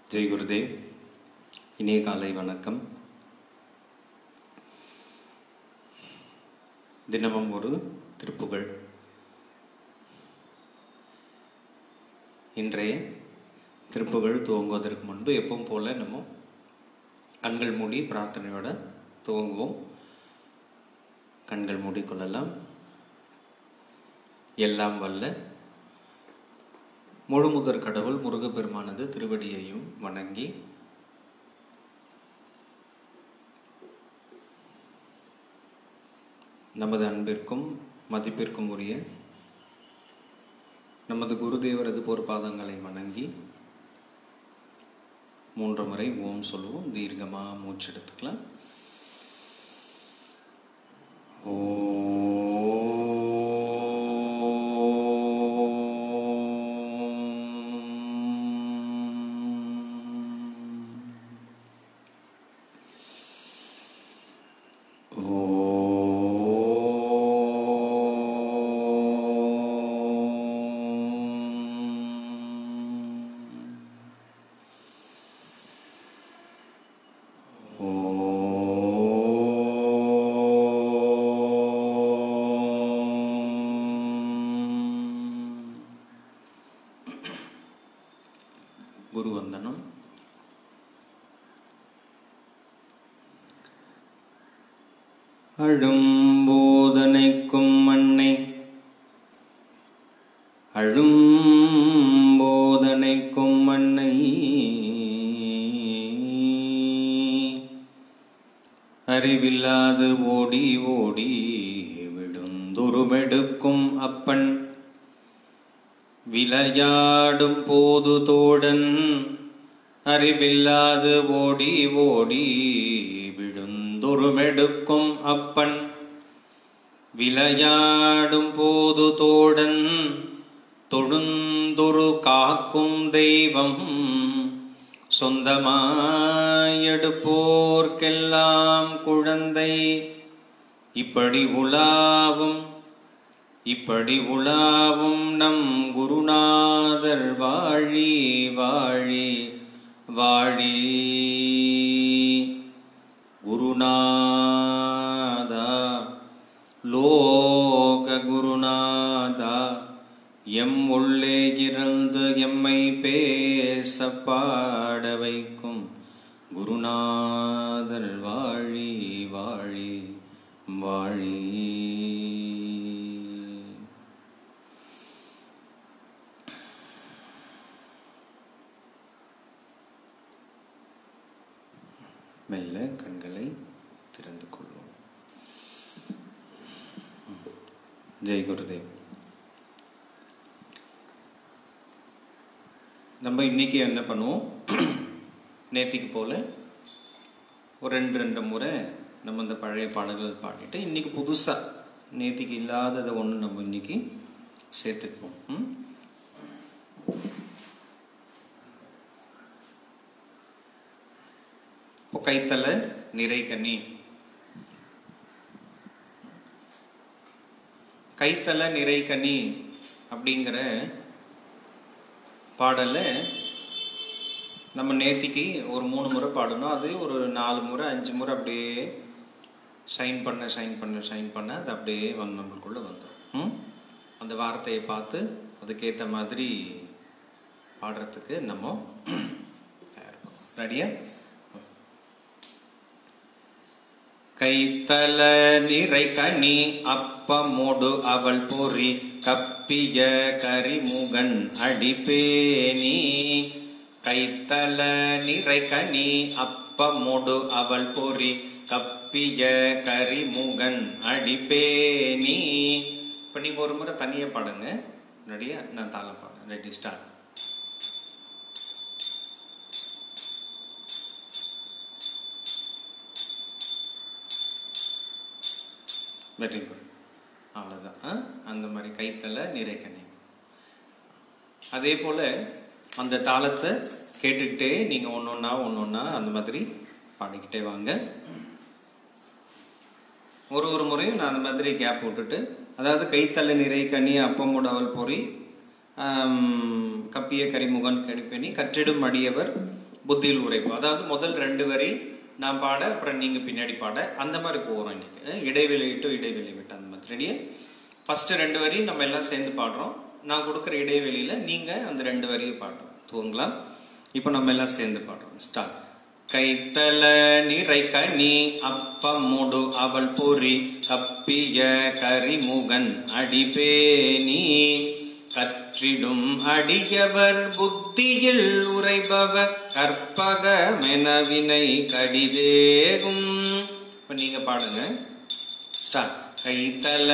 ஜெய் குருதேவ் இனிய காலை வணக்கம் தினமும் ஒரு திருப்புகழ் இன்றைய திருப்புகழ் துவங்குவதற்கு முன்பு எப்பவும் போல நம்ம கண்கள் மூடி பிரார்த்தனையோட துவங்குவோம் கண்கள் மூடிக்கொள்ளலாம் எல்லாம் வல்ல முழுமுதற் கடவுள் முருகப்பெருமானது திருவடியையும் வணங்கி நமது அன்பிற்கும் மதிப்பிற்கும் உரிய நமது குருதேவரது பொற்பாதங்களை வணங்கி மூன்று முறை ஓம் சொல்லுவோம் தீர்க்கமா மூச்சு எடுத்துக்கலாம் குரு வந்தனம் அழும்போதனைக்கும் மண்ணை அழும்போதனைக்கும் மண்ணை அறிவில்லாது ஓடி ஓடி விழுந்துருமெடுக்கும் அப்பன் விளையாடும் போது தோடன் அறிவில்லாது ஓடி ஓடி விழுந்துருமெடுக்கும் அப்பன் விளையாடும் போது தோடன் தொழுந்துரு காக்கும் தெய்வம் சொந்தமாயெடுப்போர்க்கெல்லாம் குழந்தை இப்படி உலாவும் இப்படி உலாவும் நம் குருநாதர் வாழி வாழி வாழி குருநாதா லோக குருநாதா எம் உள்ளே இருந்து எம்மை பேச பாட வைக்கும் குருநாதர் வாழி வாழி வாழி மெல்ல கண்களை திறந்து கொள்வோம் ஜெய் குருதேவ் நம்ம இன்னைக்கு என்ன பண்ணுவோம் நேத்திக்கு போல ஒரு ரெண்டு ரெண்டு முறை நம்ம இந்த பழைய பாடல்கள் பாடிட்டு இன்னைக்கு புதுசாக நேத்திக்கு இல்லாததை ஒன்று நம்ம இன்னைக்கு சேர்த்துக்குவோம் ம்? இப்போ கைத்தலை நிறைகனி கைத்தலை நிறைகனி அப்படிங்கிற பாடலை நம்ம நேத்திக்கு ஒரு மூணு முறை பாடணும் அது ஒரு நாலு முறை அஞ்சு முறை அப்படியே ஷைன் பண்ண ஷைன் பண்ண ஷைன் பண்ண அது அப்படியே வந்து நம்மளுக்குள்ளே வந்துடும் ம்? அந்த வார்த்தையை பார்த்து அதுக்கேற்ற மாதிரி பாடுறதுக்கு நம்ம தயார் ரெடியா கைத்தல நிறை கனி அப்பமோடு அவள் பொறி கப்பிய கரிமுகன் அடிப்பேனி கைத்தல நிறை கனி அப்பமோடு அவள் பொறி கப்பிய கரிமுகன் அடிப்பேனி இப்போ நீங்கள் ஒரு முறை தனியாக பாடுங்க ரெடியா நான் தாளம் பாடுறேன் ரெடி ஸ்டார்ட் வெரி குட் அவ்வளோதான் ஆ? அந்த மாதிரி கைத்தலை நிறைக்கணி அதே போல் அந்த தாளத்தை கேட்டுக்கிட்டே நீங்கள் ஒன்று ஒன்றா ஒன்று ஒன்றா அந்த மாதிரி பாடிக்கிட்டே வாங்க ஒரு ஒரு முறையும் நான் அந்த மாதிரி கேப் விட்டுட்டு அதாவது கைத்தலை நிறை கனி அப்பமுடவல் பொறி ஆம், கப்பிய கரிமுகன் கடிப்பெனி கற்றிடும் அடியவர் புத்தியில் உரைப்பு அதாவது முதல் ரெண்டு வரி நான் பாட அப்புறம் நீங்கள் பின்னாடி பாட அந்த மாதிரி போகிறோம் இன்னைக்கு அஹ் இடைவெளி விட்டு இடைவெளி விட்டு அந்த மாதிரி ரெடியே ஃபஸ்ட்டு ரெண்டு வரி நம்ம எல்லாம் சேர்ந்து பாடுறோம் நான் கொடுக்குற இடைவெளியில் நீங்கள் அந்த ரெண்டு வரியை பாடுறோம் தூங்கலாம் இப்போ நம்ம எல்லாம் சேர்ந்து பாடுறோம் ஸ்டார்ட் கைத்தல நிறை கனி அப்பமுடு அவள் பொறி கப்பிய கரிமுகன் அடிபேனி கற்றிடும் அடியவர் புத்தியில் உரைபவ கற்பக மெனவினை கடிதேகும் இப்ப நீங்க பாடுங்க ஸ்டார்ட் கைத்தல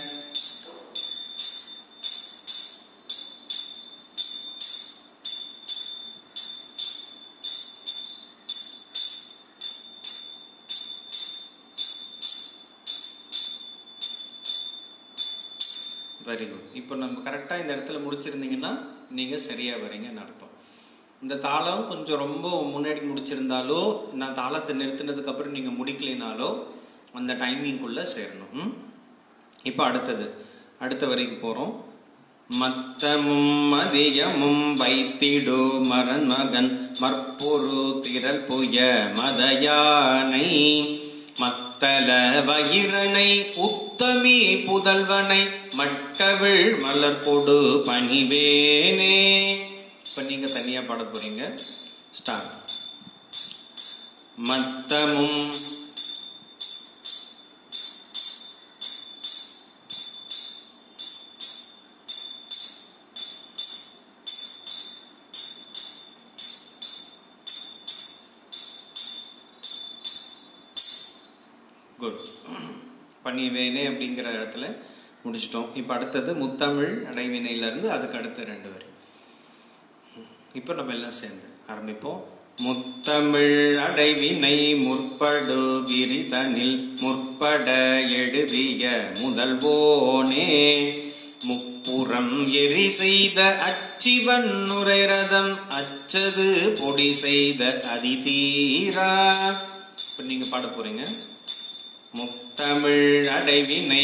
வெரி குட் இப்போ நம்ம கரெக்டாக இந்த இடத்துல முடிச்சிருந்தீங்கன்னா நீங்கள் சரியாக வரீங்கன்னு அர்த்தம் இந்த தாளம் கொஞ்சம் ரொம்ப முன்னாடி முடிச்சிருந்தாலோ நான் தாளத்தை நிறுத்தினதுக்கு அப்புறம் நீங்கள் முடிக்கலைனாலோ அந்த டைமிங்குள்ளே சேரணும் ம்? இப்போ அடுத்தது அடுத்த வரைக்கும் போகிறோம் மத்தமும் மதியமும் வைத்திடு மரன் மகன் மற்பொரு திரள் புய மதயானை மத்தல வயிரனை உத்தமி புதல்வனை மட்டவிழ் மலர் கொடு பணிவேனே இப்ப நீங்க தனியா பாட போறீங்க ஸ்டார்ட் மத்தமும் குட் பண்ணிவேனே அப்படிங்கிற இடத்துல முடிச்சிட்டோம் இப்போ அடுத்தது முத்தமிழ் அடைவினையிலேருந்து அதுக்கு அடுத்த ரெண்டு வரி இப்போ நம்ம எல்லாம் சேர்ந்து ஆரம்பிப்போம் முத்தமிழ் அடைவினை முற்படு விரிதனில் முற்பட எழுதிய முதல்வோனே முப்புறம் எரி செய்த அச்சிவன் நுரை ரதம் அச்சது பொடி செய்த அதிதீரா இப்போ நீங்க பாட போறீங்க முத்தமிழ் அடைவினை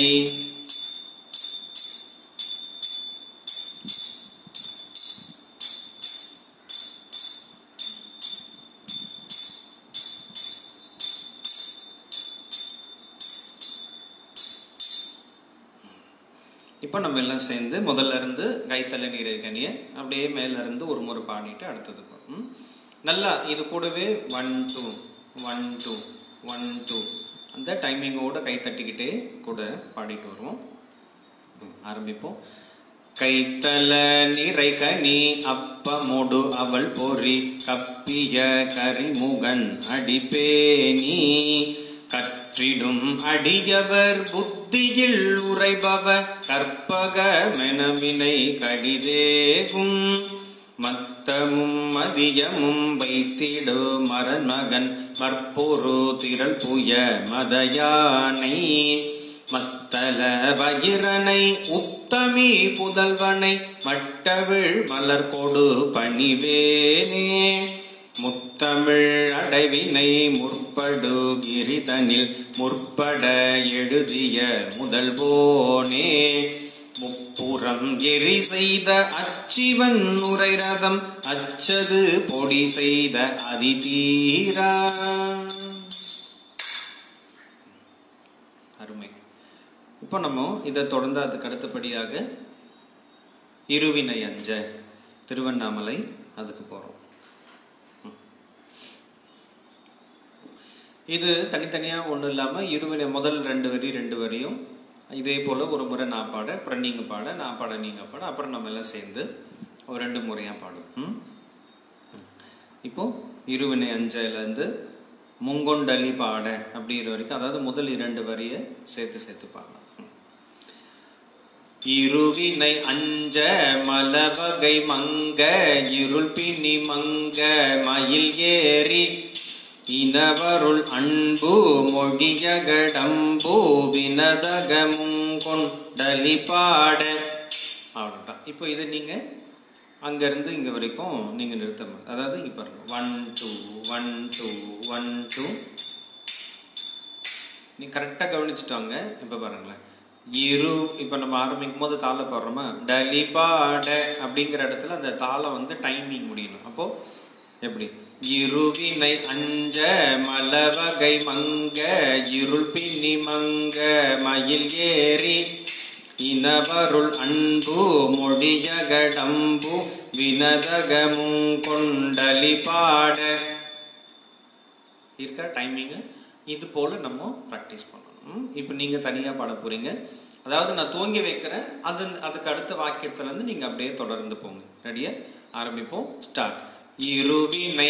இப்போ நம்ம எல்லாம் சேர்ந்து முதல்ல இருந்து கைத்தலை நீரை கனிய அப்படியே மேல இருந்து ஒரு முறை பாடிட்டு அடுத்தது ம்? நல்லா இது கூடவே one two one two one two அந்த டைமிங்கோட கை தட்டிக்கிட்டே கூட பாடிட்டு வருவோம் ம், ஆரம்பிப்போம் கைத்தல நிறை கனி அப்பமுடு அவள் பொறி கப்பிய கரிமுகன் அடிப்பேனி கற்றிடும் அடியவர் புத்தியில் உரைபவ கற்பக மெனவினை கடிதேகும் மத்தமும் மதியமும் வைத்திடு மரன் மகன் மற்பொரு திரள் புய மதயானை மத்தல வயிரனை உத்தமி புதல்வனை மட்டவிழ் மலர் கொடு பணிவேனே முத்தமிழ் அடைவினை முற்படு கிரிதனில் முற்பட எழுதிய முதல்வோனே முப்புறம் எரி செய்த அச்சிவன் உரை ரதம் அச்சது பொடி செய்த அதிதீரா அருமை இப்போ நம்ம இதை தொடர்ந்து அதுக்கு அடுத்தபடியாக இருவினை அஞ்ச திருவண்ணாமலை அதுக்கு போகிறோம் இது தனித்தனியாக ஒன்றும் இல்லாமல் இருவினை முதல் ரெண்டு வரி ரெண்டு வரியும் இதே போல் ஒரு முறை நான் பாட அப்புறம் நீங்கள் பாட நான் பாட நீங்கள் பாட அப்புறம் நம்ம எல்லாம் சேர்ந்து ஒரு ரெண்டு முறையாக பாடும் ம்? இப்போ இருவினை அஞ்சையிலேருந்து முங்கொண்டலி பாட அப்படிங்கிற வரைக்கும் அதாவது முதல் இரண்டு வரியை சேர்த்து சேர்த்து பாடலாம் ம். இருவினை அஞ்ச மலவகை மங்க இருள் பிணி மங்க மயில் ஏறி இனவருள் அன்பு மொழியகடம்பு வினதகமுங்கொண்டலி பாட அவ்வளோதான் இப்போ இதை நீங்கள் அங்கேருந்து இங்கே வரைக்கும் நீங்கள் நிறுத்தணும் அதாவது இங்கே பாருங்க one two one two one two நீ கரெக்டாக கவனிச்சுட்டாங்க இப்போ பாருங்களேன் இரு இப்போ நம்ம ஆரம்பிக்கும் போது தாள பாடுறோமா டலி பாட அப்படிங்கிற இடத்துல அந்த தாளம் வந்து டைமிங் முடியணும் அப்போது எப்படி இருவினை அஞ்ச மலவகை மங்க இருள் பின்னி மங்க மயில் ஏறி இனவருள் அன்பு மொழியகடம்பு வினதகமும் கொண்டலி பாட இருக்கா டைமிங்கு இது போல நம்ம ப்ராக்டிஸ் பண்ணணும் இப்போ நீங்க தனியா பாட போறீங்க அதாவது நான் துவங்கி வைக்கிறேன் அது அதுக்கு அடுத்த வாக்கியத்துல இருந்து நீங்க அப்படியே தொடர்ந்து போங்க ரெடியா ஆரம்பிப்போம் ஸ்டார்ட் இருவினை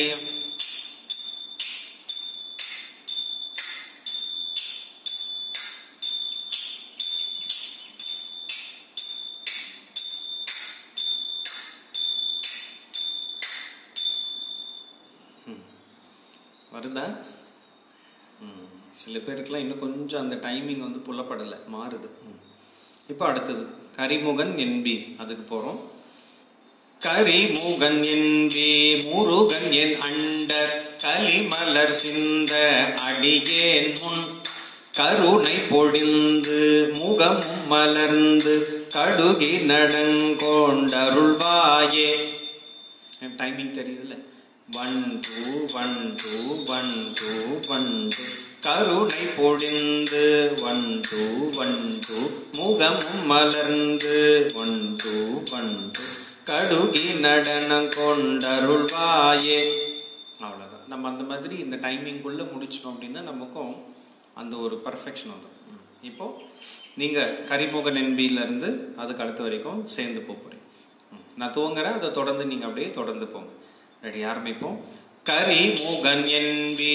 வருதா ம். சில பேருக்குலாம் இன்னும் கொஞ்சம் அந்த டைமிங் வந்து புல்லப்படலை மாறுது ம். இப்போ அடுத்தது கரிமுகன் என்பி அதுக்கு போறோம் கரிமுகன் என்பி முருகன் என் அண்டர் கலிமலர் சிந்த அடியேன் முன் கருணை பொழிந்து முகமும் மலர்ந்து கடுகி நடங்கோண்டருள்வாயே டைமிங் தெரியுதுல்ல one two one two one two one two கருணை பொழிந்து ஒன் டூ ஒன் டூ முகமும் மலர்ந்து ஒன் டூ ஒன் டூ கடுகி நடனம் கொண்டருள்வாயே அவ்வளோதான் நம்ம அந்த மாதிரி இந்த டைமிங்குள்ள முடிச்சிட்டோம் அப்படின்னா நமக்கும் அந்த ஒரு பர்ஃபெக்ஷன் வந்துடும் ம். இப்போ நீங்க கரிமுகன் என்பில இருந்து அதுக்கு அடுத்த வரைக்கும் சேர்ந்து போக போறீங்க ம். நான் துவங்குறேன் அதை தொடர்ந்து நீங்க அப்படியே தொடர்ந்து போங்க ரெடி ஆரம்பிப்போம் கரிமுகன் என்பி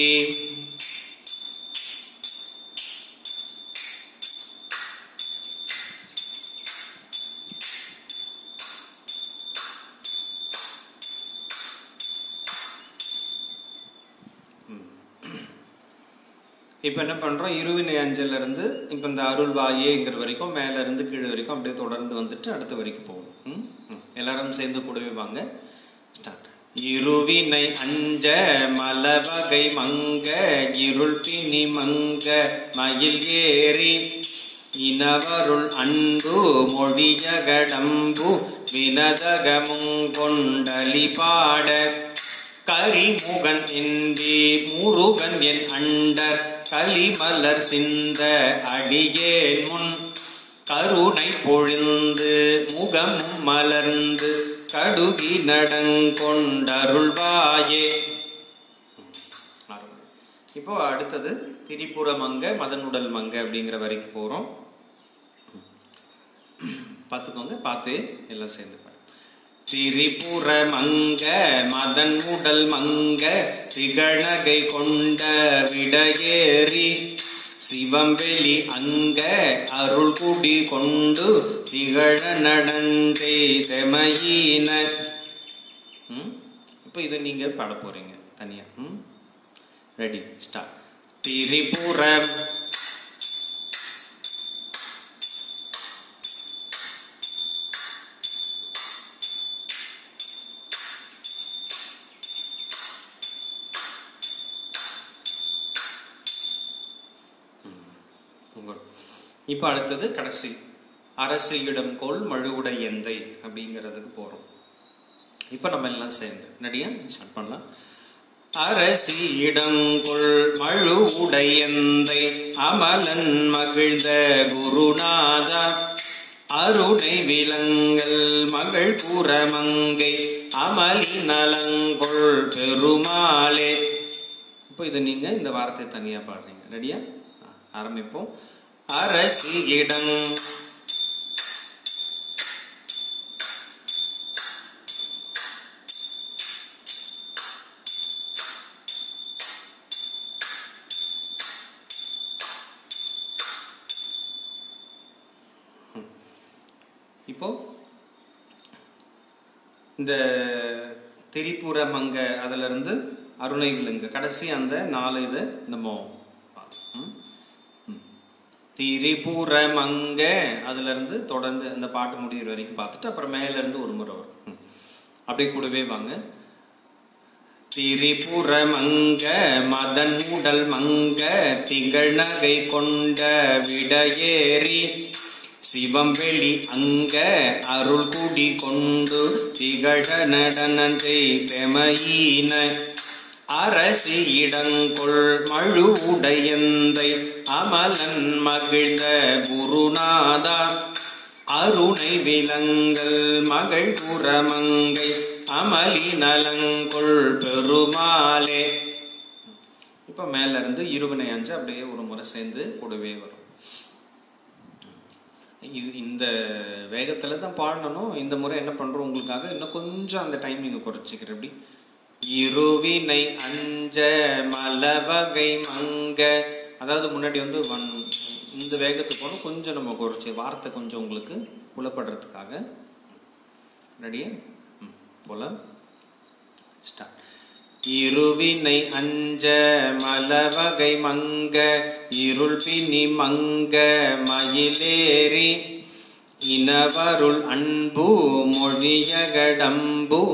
இப்போ என்ன பண்றோம் இருவினை அஞ்சல்ல இருந்து இப்போ இந்த அருள் வாயேங்கிற வரைக்கும் மேல இருந்து கீழே வரைக்கும் அப்படியே தொடர்ந்து வந்துட்டு அடுத்த வரைக்கும் போகும் ம்? ம். எல்லாரும் சேர்ந்து கூடவே வாங்க ஸ்டார்ட் இருவினை அஞ்ச மலவகை மங்க இருள் பிணி மங்க மயில் ஏறி இனவருள் அன்பு மொழியகடம்பு வினதகமும் கொண்டலி பாட கரிமுகன் என்பி முருகன் என் அண்டர் கலிமலர் சிந்த அடியேன் முன் கருணை பொழிந்து முகமும் மலர்ந்து கடுகி நடங்கொண்டருள்வாயே இப்போ அடுத்தது திரிபுர மங்க மதனுடல் மங்க அப்படிங்கிற வரைக்கும் போறோம் பார்த்துக்கோங்க பார்த்து எல்லாம் சேர்ந்து பாருங்க. திரிபுர மங்க மதன் உடல் மங்க திகழகை கொண்ட விடையேறி சிவம்பெளி அங்க அருள் குடி கொண்டு திகழ நடந்தே தெமையின ம்? இப்போ இதை நீங்க பாட போறீங்க தனியா ம் ரெடி ஸ்டார்ட் திரிபுரம் உங்கள் இப்போ அடுத்தது கடைசி அரசு இடம் கோல் மழுவுட எந்தை அப்படிங்கிறதுக்கு போறோம் இப்போ நம்ம எல்லாம் சேர்ந்து நடியா ஸ்டார்ட் பண்ணலாம் அரசி இடங்கொள் மழு உடையந்தை அமலன் மகிழ்ந்த குருநாதா அருணை விலங்கல் மகள் கூறமங்கை அமளி நலங்கொள் பெருமாளே இப்போ இதை நீங்க இந்த வார்த்தை தனியா பாடுறீங்க ரெடியா ஆரம்பிப்போம் அரசி இடம் இப்போ இந்த திரிபுர மங்க அதுல இருந்து அருணை விலங்கு கடைசி அந்த நாலு இது நம்ம ம்? ம். திரிபுர மங்க அதுல இருந்து தொடர்ந்து அந்த பாட்டு முடிகிற வரைக்கும் பார்த்துட்டு அப்புறம் மேல இருந்து ஒரு முறை வரும் ம். அப்படியே கூடவே வாங்க திரிபுர மங்க மதன் உடல் மங்க திகழ் நகை கொண்ட விடையேறி சிவம் வெளி அங்க அருள் குடி கொண்டு திகழ நடனத்தை பெமையின அரசி இடங்கொள் மழு உடையந்தை அமலன் மகிழ்ந்த குருநாதா அருணை விலங்கல் மகள் புறமங்கை அமளி நலங்கொள் பெருமாளே இப்ப மேல இருந்து இருவினை அஞ்சு அப்படியே ஒரு முறை சேர்ந்து கூடவே வரும் இது இந்த வேகத்துல தான் பாடணும் இந்த முறை என்ன பண்றோம் உங்களுக்காக இன்னும் கொஞ்சம் அந்த டைமிங்க குறைச்சிக்கிறேன் எப்படி இருவினை அஞ்ச மலவகை மங்க அதாவது முன்னாடி வந்து ஒன் இந்த வேகத்துக்கு போகணும் கொஞ்சம் நம்ம குறைச்சி வார்த்தை கொஞ்சம் உங்களுக்கு புலப்படுறதுக்காக ரெடியா போல ஸ்டார்ட் இருவினை அஞ்ச மலவகை மங்க இருள் பினி மங்க மயிலேறி இனவருள் அன்பு மொழியகடம்பு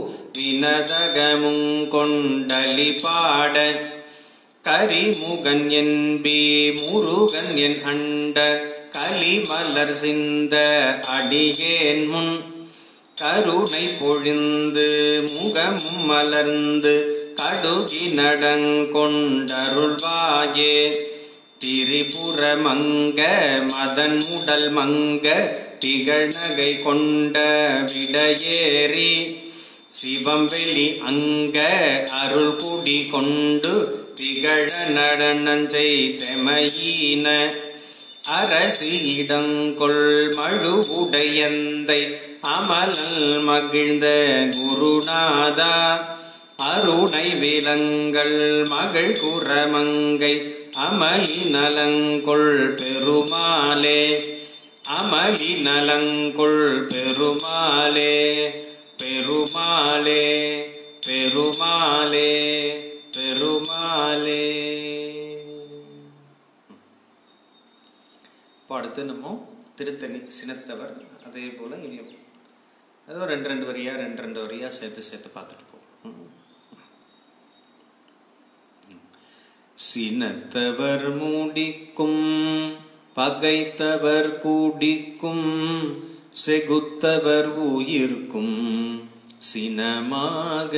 வினதகமுங்கொண்டலி பாட கரிமுகன் என்பி முருகன் என் அண்ட கலிமலர் சிந்த அடியேன் முன் கருணை பொழிந்து முகமும் மலர்ந்து கடுகி நடங்கொண்டருள்வாயே திரிபுர மங்க மதன் உடல் மங்க திகழ்நகை கொண்ட விடையேறி சிவம் வெளி அங்க அருள் குடி கொண்டு திகழ நடனஞ்சை தெமையின அரசி இடங்கொள் மழு உடையந்தை அமலல் மகிழ்ந்த குருநாதா அருணை விலங்கள் மகள் குரமங்கை அமளி நலங்கொள் பெருமாளே அமளி நலங்கொள் பெருமாளே பெருமாளே பெருமாளே பெருமாளே இப்போ அடுத்து நம்ம திருத்தணி சினத்தவர் அதே போல இனியும் ஏதோ ரெண்டு ரெண்டு வரியா ரெண்டு ரெண்டு வரியா சேர்த்து சேர்த்து பார்த்துட்டு போவோம் சினத்தவர் மூடிக்கும் பகைத்தவர் கூடிக்கும் செகுத்தவர் உயிர்க்கும் சினமாக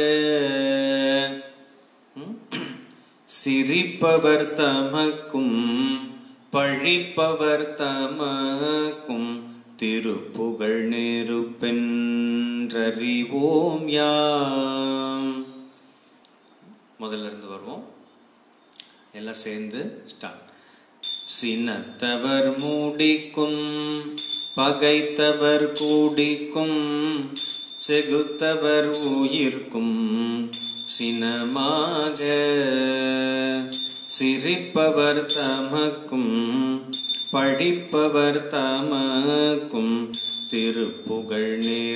சிரிப்பவர் தமக்கும் பழிப்பவர் தமக்கும் திருப்புகழ் நெருப்பென்றறிவோம் யாம் முதல்ல இருந்து வருவோம் எல்லாம் சேர்ந்து ஸ்டார்ட் சினத்தவர் மூடிக்கும் பகைத்தவர் கூடிக்கும் செகுத்தவர் உயிர்க்கும் சினமாக சிரிப்பவர் தமக்கும் படிப்பவர் தமக்கும் திருப்புகழ்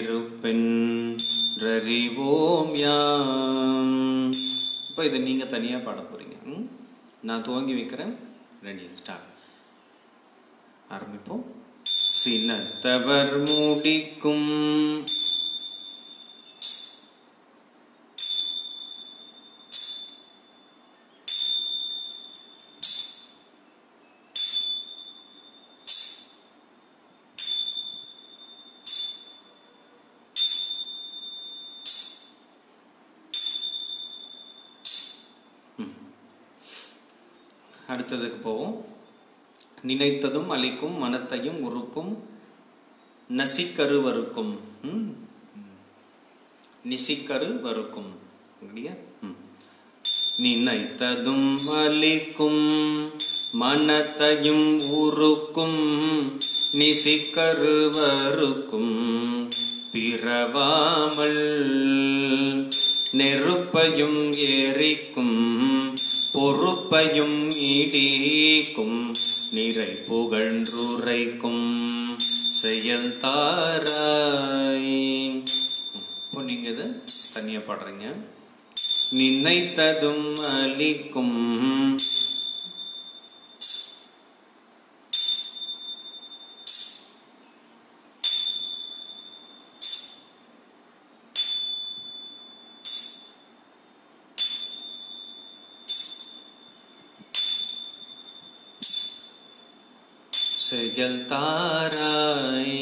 நெருப்பென்றறிவோம் யாம் இப்போ இதை நீங்கள் தனியாக பாட போறீங்க ம்? நான் துவங்கி வைக்கிறேன் ரெடி ஸ்டார்ட் ஆரம்பிப்போம் சினத்தவர் மூடிக்கும் அடுத்ததுக்கு போவோம் நினைத்ததும் அளிக்கும் மனத்தையும் உருக்கும் நசிக்கரு வறுக்கும் ம்? நிசிக்கரு வறுக்கும் அப்படியா ம். நினைத்ததும் அளிக்கும் மனத்தையும் உருக்கும் நிசிக்கரு வறுக்கும் பிறவாமல் நெருப்பையும் எரிக்கும் பொறுப்பையும் இடிக்கும் நிறை புகழ்ந்துரைக்கும் செயல் தாராய் இப்போ நீங்க இதை தனியா பாடுறீங்க நினைத்ததும் அளிக்கும் செயல் தாராய்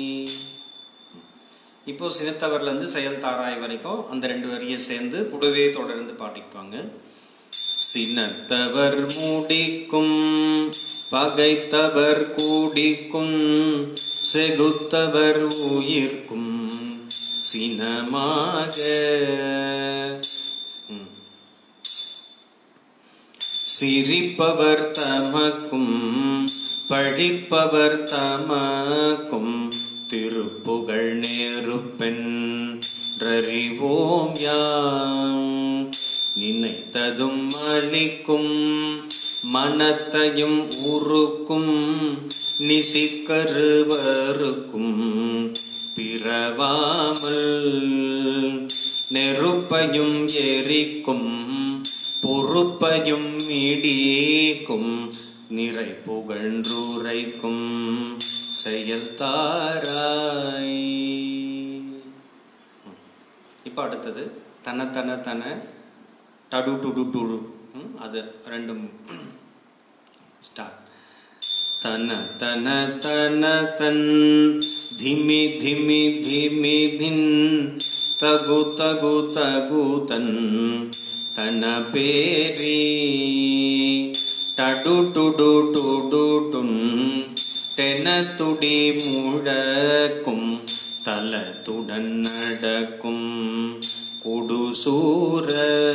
இப்போ சினத்தவர்ல இருந்து செயல் தாராய் வரைக்கும் அந்த ரெண்டு வரியை சேர்ந்து கூடவே தொடர்ந்து பாடிப்பாங்க சினத்தவர் மூடிக்கும் பகைத்தவர் கூடிக்கும் செகுத்தவர் உயிர்க்கும் சினமாக ம். சிரிப்பவர் தமக்கும் பழிப்பவர் தமக்கும் திருப்புகழ் நேருப்பென்றறிவோம் யாம் நினைத்ததும் அளிக்கும் மனத்தையும் உருக்கும் நிசிக்கருவருக்கும் பிறவாமல் நெருப்பையும் எரிக்கும் பொறுப்பையும் இடிக்கும் நிறை புகழ்ந்துரைக்கும் செயல் தாராய் இப்போ அடுத்தது தன தன தன டடு டுடு டுடு ம், அது ரெண்டும் ஸ்டார்ட் தன தன தன தன் ಧಿಮಿ ಧಿಮಿ ಧಿಮಿ ಧಿನ್ ತಗು ತಗು ತಗು ತನ್ ತನ பேரி டடு டுடு டுடு டுன் டென துடி முழக்கும் தலத்துடன் நடக்கும் குடுசூர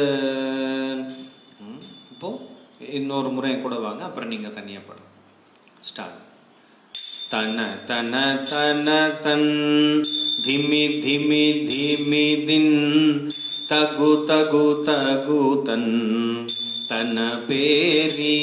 இப்போ இன்னொரு முறை என் கூட வாங்க அப்புறம் நீங்க தனியா படம் ஸ்டார்ட் தன தன தன தன் ಧಿಮಿ ಧಿಮಿ ಧಿಮಿ ದಿನ್ ತಗು ತಗು ತಗು ತನ್ ತನ பேரி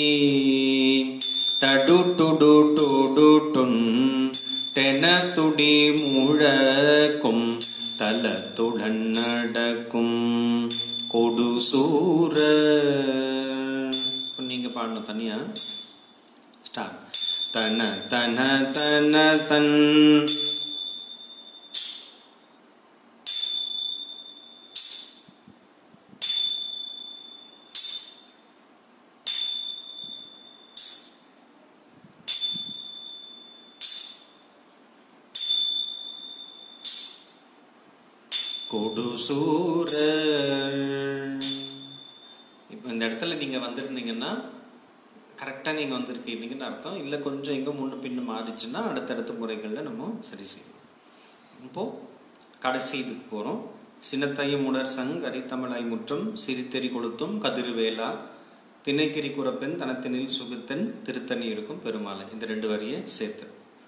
டடு டுடு டுடு டுன் டென துடி முழக்கும் தலத்துடன் நடக்கும் கொடுசூர இப்ப நீங்க பாடணும் தனியா ஸ்டார்ட் தன தன தன தன் கொடுசூர இப்போ இந்த இடத்துல நீங்க வந்திருந்தீங்கன்னா கரெக்டாக நீங்கள் வந்திருக்கீங்கன்னு அர்த்தம் இல்லை கொஞ்சம் எங்கே முன்ன பின்ன மாறிச்சுன்னா அடுத்தடுத்த முறைகளில் நம்ம சரி செய்யணும் இப்போது கடைசி இதுக்கு போகிறோம் சின்னத்தையும் உடர் சங் அரித்தமிழாய் முற்றும் சிரித்தெறி கொளுத்தும் கதிர்வேலா திணைக்கிரி குறப்பெண் தனத்தினில் சுகுத்தன் திருத்தணி இருக்கும் பெருமாளை இந்த ரெண்டு வரியை சேர்த்து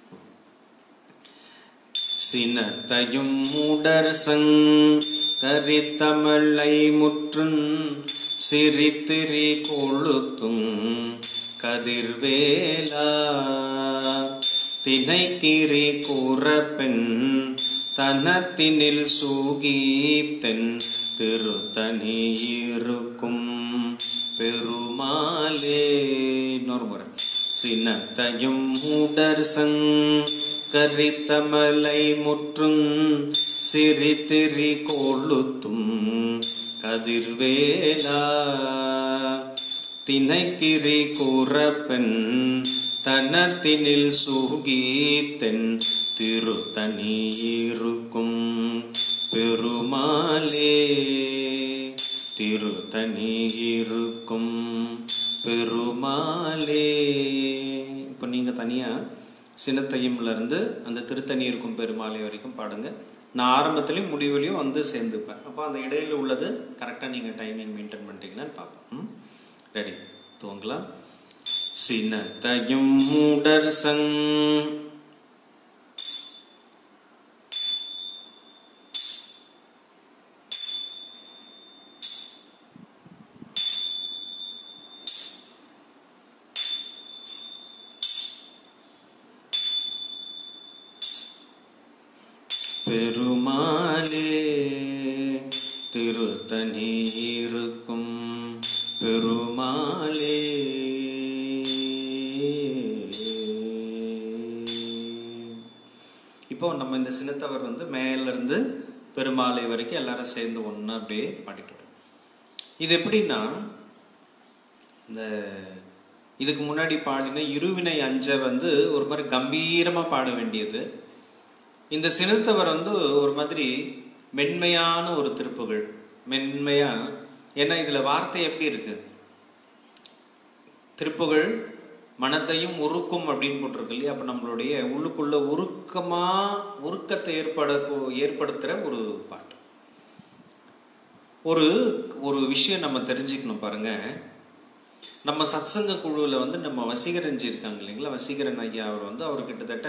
சினத்தையும் மூடர் சங் கரித்தமிழை முற்றுன் சிரித்திரி கொளுத்தும் கதிர்வேலா திணைக்கிரி கூறப்பெண் தனத்தினில் சூகீத்தென் திருத்தனி இருக்கும் பெருமாளே இன்னொரு முறை சினத்தையும் மூடர் சங் கரித்தமலை முற்றும் சிரித்திரி கொளுத்தும் கதிர்வேலா திணைக்கிரி கூறப்பெண் தனத்தினில் சூகீத்தென் திருத்தனி இருக்கும் பெருமாளே திருத்தனி இருக்கும் பெருமாளே இப்போ நீங்க தனியா சினத்தையும்ல இருந்து அந்த திருத்தணி இருக்கும் பெருமாளை வரைக்கும் பாடுங்க நான் ஆரம்பத்திலையும் முடிவுலையும் வந்து சேர்ந்துப்பேன் அப்போ அந்த இடையில உள்ளது கரெக்டாக நீங்கள் டைமிங் மெயின்டைன் பண்ணிட்டீங்களான்னு பார்ப்போம் ரெடி துவங்கலாம் சினத்தையும் மூடர் சங் பெருமாளே திருத்தனி இருக்கும் பெருமாளே இப்போ நம்ம இந்த சின்னத்தவர் வந்து மேல இருந்து பெருமாளை வரைக்கும் எல்லாரும் சேர்ந்து ஒண்ணு அப்படியே பாடிட்டு வரோம் இது எப்படின்னா இந்த இதுக்கு முன்னாடி பாடின இருவினை அஞ்ச வந்து ஒரு மாதிரி கம்பீரமா பாட வேண்டியது இந்த சினத்தவர் வந்து ஒரு மாதிரி மென்மையான ஒரு திருப்புகள் மென்மையா ஏன்னா இதுல வார்த்தை எப்படி இருக்கு திருப்புகள் மனத்தையும் உருக்கும் அப்படின்னு போட்டிருக்கு இல்லையா அப்ப நம்மளுடைய உள்ளுக்குள்ள உருக்கமா உருக்கத்தை ஏற்பட ஏற்படுத்துற ஒரு பாட்டு ஒரு ஒரு விஷயம் நம்ம தெரிஞ்சுக்கணும் பாருங்க நம்ம சத்சங்க குழுவில் வந்து நம்ம வசீகரஞ்சி இருக்காங்க இல்லைங்களா வசீகரன் ஐயா அவர் வந்து அவர் கிட்டத்தட்ட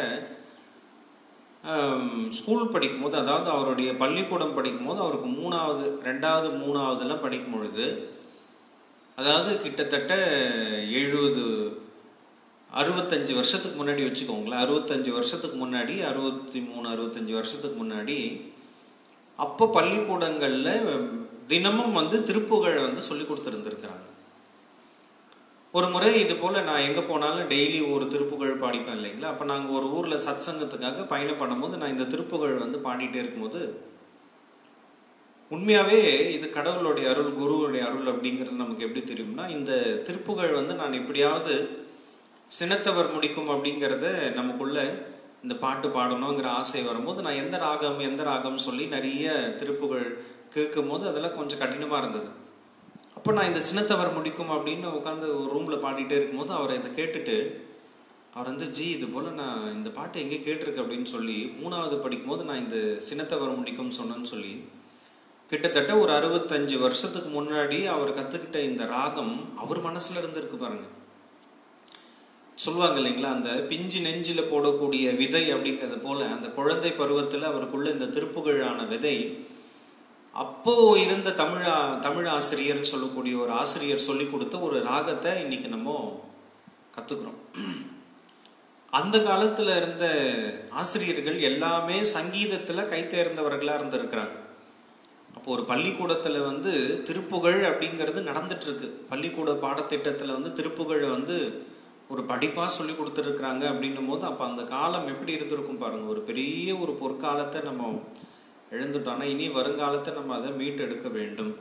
ஸ்கூல் படிக்கும்போது அதாவது அவருடைய பள்ளிக்கூடம் படிக்கும்போது அவருக்கு மூணாவது ரெண்டாவது மூணாவதுலாம் படிக்கும் பொழுது அதாவது கிட்டத்தட்ட எழுபது அறுபத்தஞ்சு வருஷத்துக்கு முன்னாடி வச்சுக்கோங்களேன் அறுபத்தஞ்சு வருஷத்துக்கு முன்னாடி அறுபத்தி மூணு அறுபத்தஞ்சு வருஷத்துக்கு முன்னாடி அப்போ பள்ளிக்கூடங்களில் தினமும் வந்து திருப்புகழை வந்து சொல்லி கொடுத்துருந்துருக்குறாங்க ஒரு முறை இது போல் நான் எங்கே போனாலும் டெய்லி ஒரு திருப்புகழ் பாடிப்பேன் இல்லைங்களா அப்போ நாங்கள் ஒரு ஊரில் சத் சங்கத்துக்காக பயணம் பண்ணும்போது நான் இந்த திருப்புகழ் வந்து பாடிட்டே இருக்கும்போது உண்மையாகவே இது கடவுளுடைய அருள் குருவுடைய அருள் அப்படிங்கிறது நமக்கு எப்படி தெரியும்னா இந்த திருப்புகழ் வந்து நான் எப்படியாவது சினத்தவர் முடிக்கும் அப்படிங்கிறத நமக்குள்ள இந்த பாட்டு பாடணுங்கிற ஆசை வரும்போது நான் எந்த ராகம் எந்த ராகம் சொல்லி நிறைய திருப்புகழ் கேட்கும் போது அதெல்லாம் கொஞ்சம் கடினமாக இருந்தது அப்போ நான் இந்த சினத்தவர் முடிக்கும் அப்படின்னு உட்காந்து ஒரு ரூமில் பாடிட்டே இருக்கும்போது அவர் இதை கேட்டுட்டு அவர் வந்து ஜி இது போல் நான் இந்த பாட்டு எங்கே கேட்டிருக்கு அப்படின்னு சொல்லி மூணாவது படிக்கும்போது நான் இந்த சினத்தவர் முடிக்கும் சொன்னேன்னு சொல்லி கிட்டத்தட்ட ஒரு அறுபத்தஞ்சு வருஷத்துக்கு முன்னாடி அவர் கற்றுக்கிட்ட இந்த ராகம் அவர் மனசில் இருந்திருக்கு பாருங்க சொல்லுவாங்க இல்லைங்களா அந்த பிஞ்சு நெஞ்சில் போடக்கூடிய விதை அப்படிங்கிறது போல அந்த குழந்தை பருவத்தில் அவருக்குள்ள இந்த திருப்புகழான விதை அப்போ இருந்த தமிழ் தமிழ் ஆசிரியர்னு சொல்லக்கூடிய ஒரு ஆசிரியர் சொல்லி கொடுத்த ஒரு ராகத்தை இன்னைக்கு நம்ம கத்துக்கிறோம் அந்த காலத்துல இருந்த ஆசிரியர்கள் எல்லாமே சங்கீதத்துல கைத்தேர்ந்தவர்களா இருந்திருக்கிறாங்க அப்போ ஒரு பள்ளிக்கூடத்துல வந்து திருப்புகழ் அப்படிங்கிறது நடந்துட்டு இருக்கு பள்ளிக்கூட பாடத்திட்டத்துல வந்து திருப்புகழ் வந்து ஒரு படிப்பா சொல்லி கொடுத்துருக்குறாங்க அப்படின்னும் போது அப்ப அந்த காலம் எப்படி இருந்திருக்கும் பாருங்க ஒரு பெரிய ஒரு பொற்காலத்தை நம்ம எழுந்துட்டோம் ஆனால் இனி வருங்காலத்தை நம்ம அதை மீட்டு எடுக்க வேண்டும்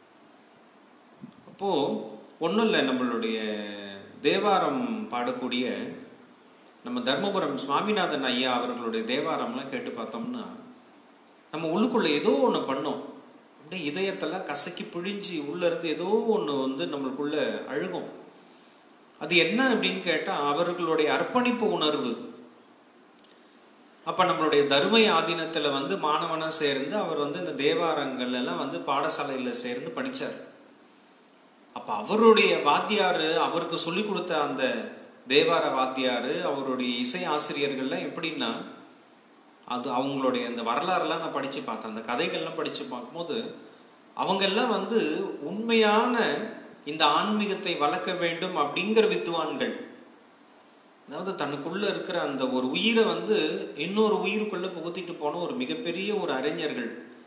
அப்போ ஒன்றும் இல்லை நம்மளுடைய தேவாரம் பாடக்கூடிய நம்ம தர்மபுரம் சுவாமிநாதன் ஐயா அவர்களுடைய தேவாரம்லாம் கேட்டு பார்த்தோம்னா நம்ம உள்ளுக்குள்ள ஏதோ ஒன்று பண்ணோம் அப்படியே இதயத்தெல்லாம் கசக்கி பிழிஞ்சு உள்ள இருந்து ஏதோ ஒன்று வந்து நம்மளுக்குள்ள அழுகும் அது என்ன அப்படின்னு கேட்டால் அவர்களுடைய அர்ப்பணிப்பு உணர்வு அப்ப நம்மளுடைய தருமை ஆதீனத்துல வந்து மாணவனா சேர்ந்து அவர் வந்து இந்த தேவாரங்கள் எல்லாம் வந்து பாடசாலையில சேர்ந்து படிச்சார் அப்ப அவருடைய வாத்தியாரு அவருக்கு சொல்லி கொடுத்த அந்த தேவார வாத்தியாரு அவருடைய இசை ஆசிரியர்கள்லாம் எப்படின்னா அது அவங்களுடைய அந்த வரலாறுலாம் நான் படிச்சு பார்த்தேன் அந்த கதைகள்லாம் படிச்சு பார்க்கும்போது அவங்க எல்லாம் வந்து உண்மையான இந்த ஆன்மீகத்தை வளர்க்க வேண்டும் அப்படிங்கிற வித்துவான்கள் அதாவது தனக்குள்ள இருக்கிற அந்த ஒரு உயிரை வந்து இன்னொரு உயிருக்குள்ள புகுத்திட்டு போன ஒரு மிகப்பெரிய ஒரு அறிஞர்கள்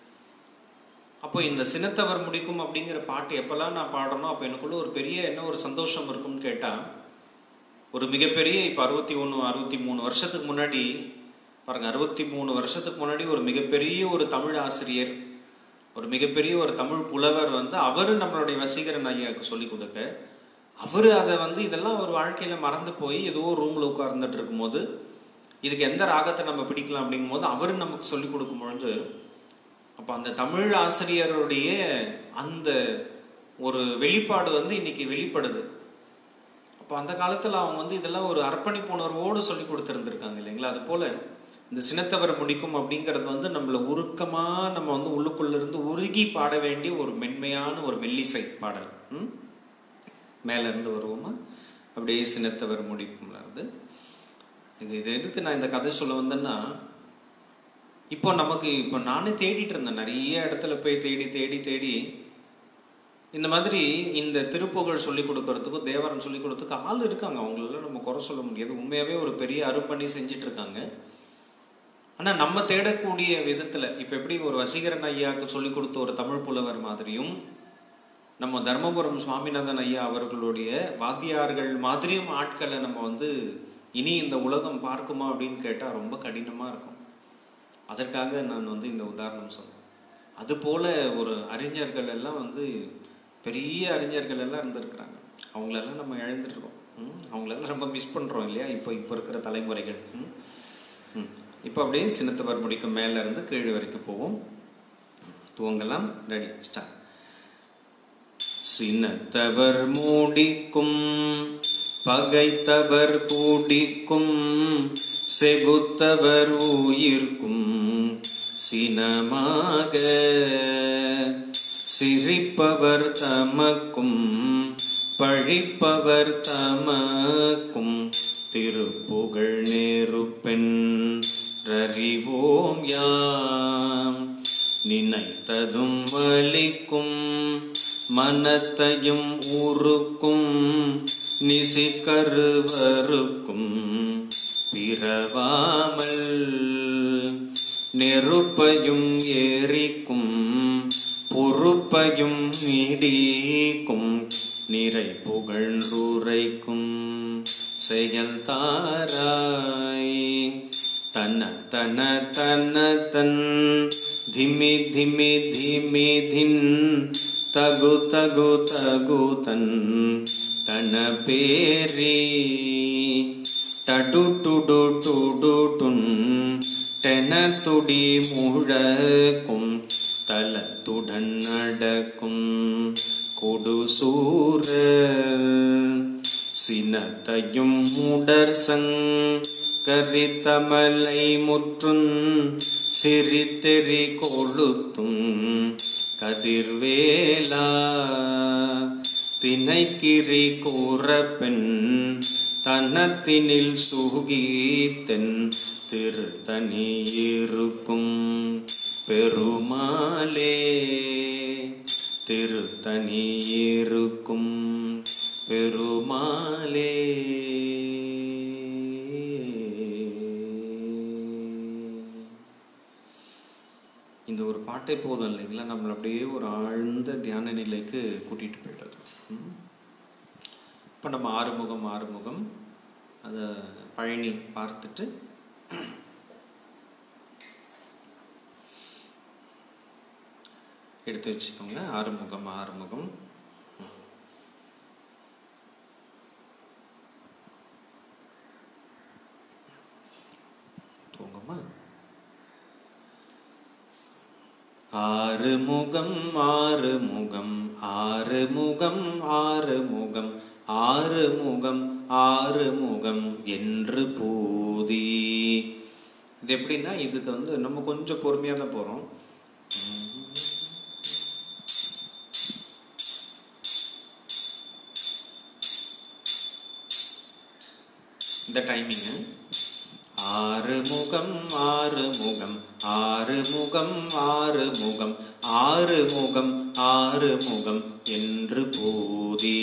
அப்போ இந்த சினத்தவர் முடிக்கும் அப்படிங்கிற பாட்டு எப்பெல்லாம் நான் பாடணும் அப்போ எனக்குள்ள ஒரு பெரிய என்ன ஒரு சந்தோஷம் இருக்கும்னு கேட்டா ஒரு மிகப்பெரிய இப்போ அறுபத்தி ஒன்று அறுபத்தி மூணு வருஷத்துக்கு முன்னாடி பாருங்க அறுபத்தி மூணு வருஷத்துக்கு முன்னாடி ஒரு மிகப்பெரிய ஒரு தமிழ் ஆசிரியர் ஒரு மிகப்பெரிய ஒரு தமிழ் புலவர் வந்து அவரு நம்மளுடைய வசீகரன் ஐயாவுக்கு சொல்லி கொடுக்க அவரு அதை வந்து இதெல்லாம் ஒரு வாழ்க்கையில மறந்து போய் ஏதோ ரூம்ல உட்கார்ந்துட்டு இருக்கும்போது இதுக்கு எந்த ராகத்தை நம்ம பிடிக்கலாம் அப்படிங்கும் போது அவரு நமக்கு சொல்லி கொடுக்கும் பொழுது அப்ப அந்த தமிழ் ஆசிரியருடைய அந்த ஒரு வெளிப்பாடு வந்து இன்னைக்கு வெளிப்படுது அப்போ அந்த காலத்துல அவங்க வந்து இதெல்லாம் ஒரு அர்ப்பணிப்பு உணர்வோடு சொல்லி கொடுத்துருந்துருக்காங்க இல்லைங்களா அது போல இந்த சினத்தவர் முடிக்கும் அப்படிங்கிறது வந்து நம்மள உருக்கமா நம்ம வந்து உள்ளுக்குள்ள இருந்து உருகி பாட வேண்டிய ஒரு மென்மையான ஒரு மெல்லிசை பாடல் ம் மேல இருந்து வருவோமா அப்படியே சினத்தவர் முடிப்பும்ல இருந்து இது இது எதுக்கு நான் இந்த கதை சொல்ல வந்தேன்னா இப்போ நமக்கு இப்போ நானே தேடிட்டு இருந்தேன் நிறைய இடத்துல போய் தேடி தேடி தேடி இந்த மாதிரி இந்த திருப்புகழ் சொல்லி கொடுக்கறதுக்கும் தேவாரம் சொல்லி கொடுத்துக்கு ஆள் இருக்காங்க அவங்களெல்லாம் நம்ம குறை சொல்ல முடியாது உண்மையாவே ஒரு பெரிய அருப்பணி செஞ்சுட்டு இருக்காங்க ஆனா நம்ம தேடக்கூடிய விதத்துல இப்ப எப்படி ஒரு வசீகரன் ஐயாவுக்கு சொல்லி கொடுத்த ஒரு தமிழ் புலவர் மாதிரியும் நம்ம தர்மபுரம் சுவாமிநாதன் ஐயா அவர்களுடைய வாத்தியார்கள் மாதிரியும் ஆட்களை நம்ம வந்து இனி இந்த உலகம் பார்க்குமா அப்படின்னு கேட்டா ரொம்ப கடினமா இருக்கும் அதற்காக நான் வந்து இந்த உதாரணம் சொன்னேன் அது போல ஒரு அறிஞர்கள் எல்லாம் வந்து பெரிய அறிஞர்கள் எல்லாம் இருந்திருக்கிறாங்க அவங்களெல்லாம் நம்ம இழந்துட்டு இருக்கோம் ம், அவங்களெல்லாம் ரொம்ப மிஸ் பண்ணுறோம் இல்லையா இப்போ இப்போ இருக்கிற தலைமுறைகள் ம், ம். இப்போ அப்படியே சின்னத்தவர் முடிக்கும் மேலே இருந்து கீழே வரைக்கும் போவோம் துவங்கலாம் ரெடி ஸ்டார்ட் சினத்தவர் மூடிக்கும் பகைத்தவர் கூடிக்கும் செகுத்தவர் உயிர்க்கும் சினமாக சிரிப்பவர் தமக்கும் பழிப்பவர் தமக்கும் திருப்புகழ் நேருப்பெண் ரறிவோம் யாம் நினைத்ததும் வலிக்கும் மனத்தையும் ஊருக்கும் நிசி கருவருக்கும் பிறவாமல் நெருப்பையும் ஏறிக்கும் பொறுப்பையும் நீடிக்கும் நிறை புகழ்ந்துரைக்கும் செயல் தாராய் தன தன தன தன் ಧಿಮಿ ಧಿಮಿ ಧಿಮಿ ಧಿನ್ ತಗು ತಗು ತಗು ತನ್ ತನ பேரி டடு டுடு டுடு டுன் டென துடி முழக்கும் தலத்துடன் நடக்கும் கொடுசூர சினத்தையும் முடர் கரித்தமலை முற்றுன் சிரித்தெறி கொளுத்தும் கதிர்வேலா தினைக்கிரி கூறப்பெண் தனத்தினில் சுகீத்தென் திருத்தனி இருக்கும் பெருமாளே திருத்தனி இருக்கும் பெருமாளே இந்த ஒரு பாட்டே போதும் இல்லைங்களா நம்மளை அப்படியே ஒரு ஆழ்ந்த தியான நிலைக்கு கூட்டிகிட்டு போயிடுது இப்போ நம்ம ஆறுமுகம் ஆறுமுகம் அதை பழனி பார்த்துட்டு எடுத்து வச்சுக்கோங்க ஆறுமுகம் ஆறுமுகம் தூங்கம்மா ஆறு முகம் ஆறு முகம் ஆறு முகம் ஆறு முகம் ஆறு முகம் ஆறு முகம் என்று பூதி இது எப்படின்னா இதுக்கு வந்து நம்ம கொஞ்சம் பொறுமையாக தான் போகிறோம் இந்த டைமிங்கு ஆறு முகம் ஆறு முகம் ஆறு முகம் ஆறு முகம் ஆறு முகம் ஆறு முகம் என்று பூதி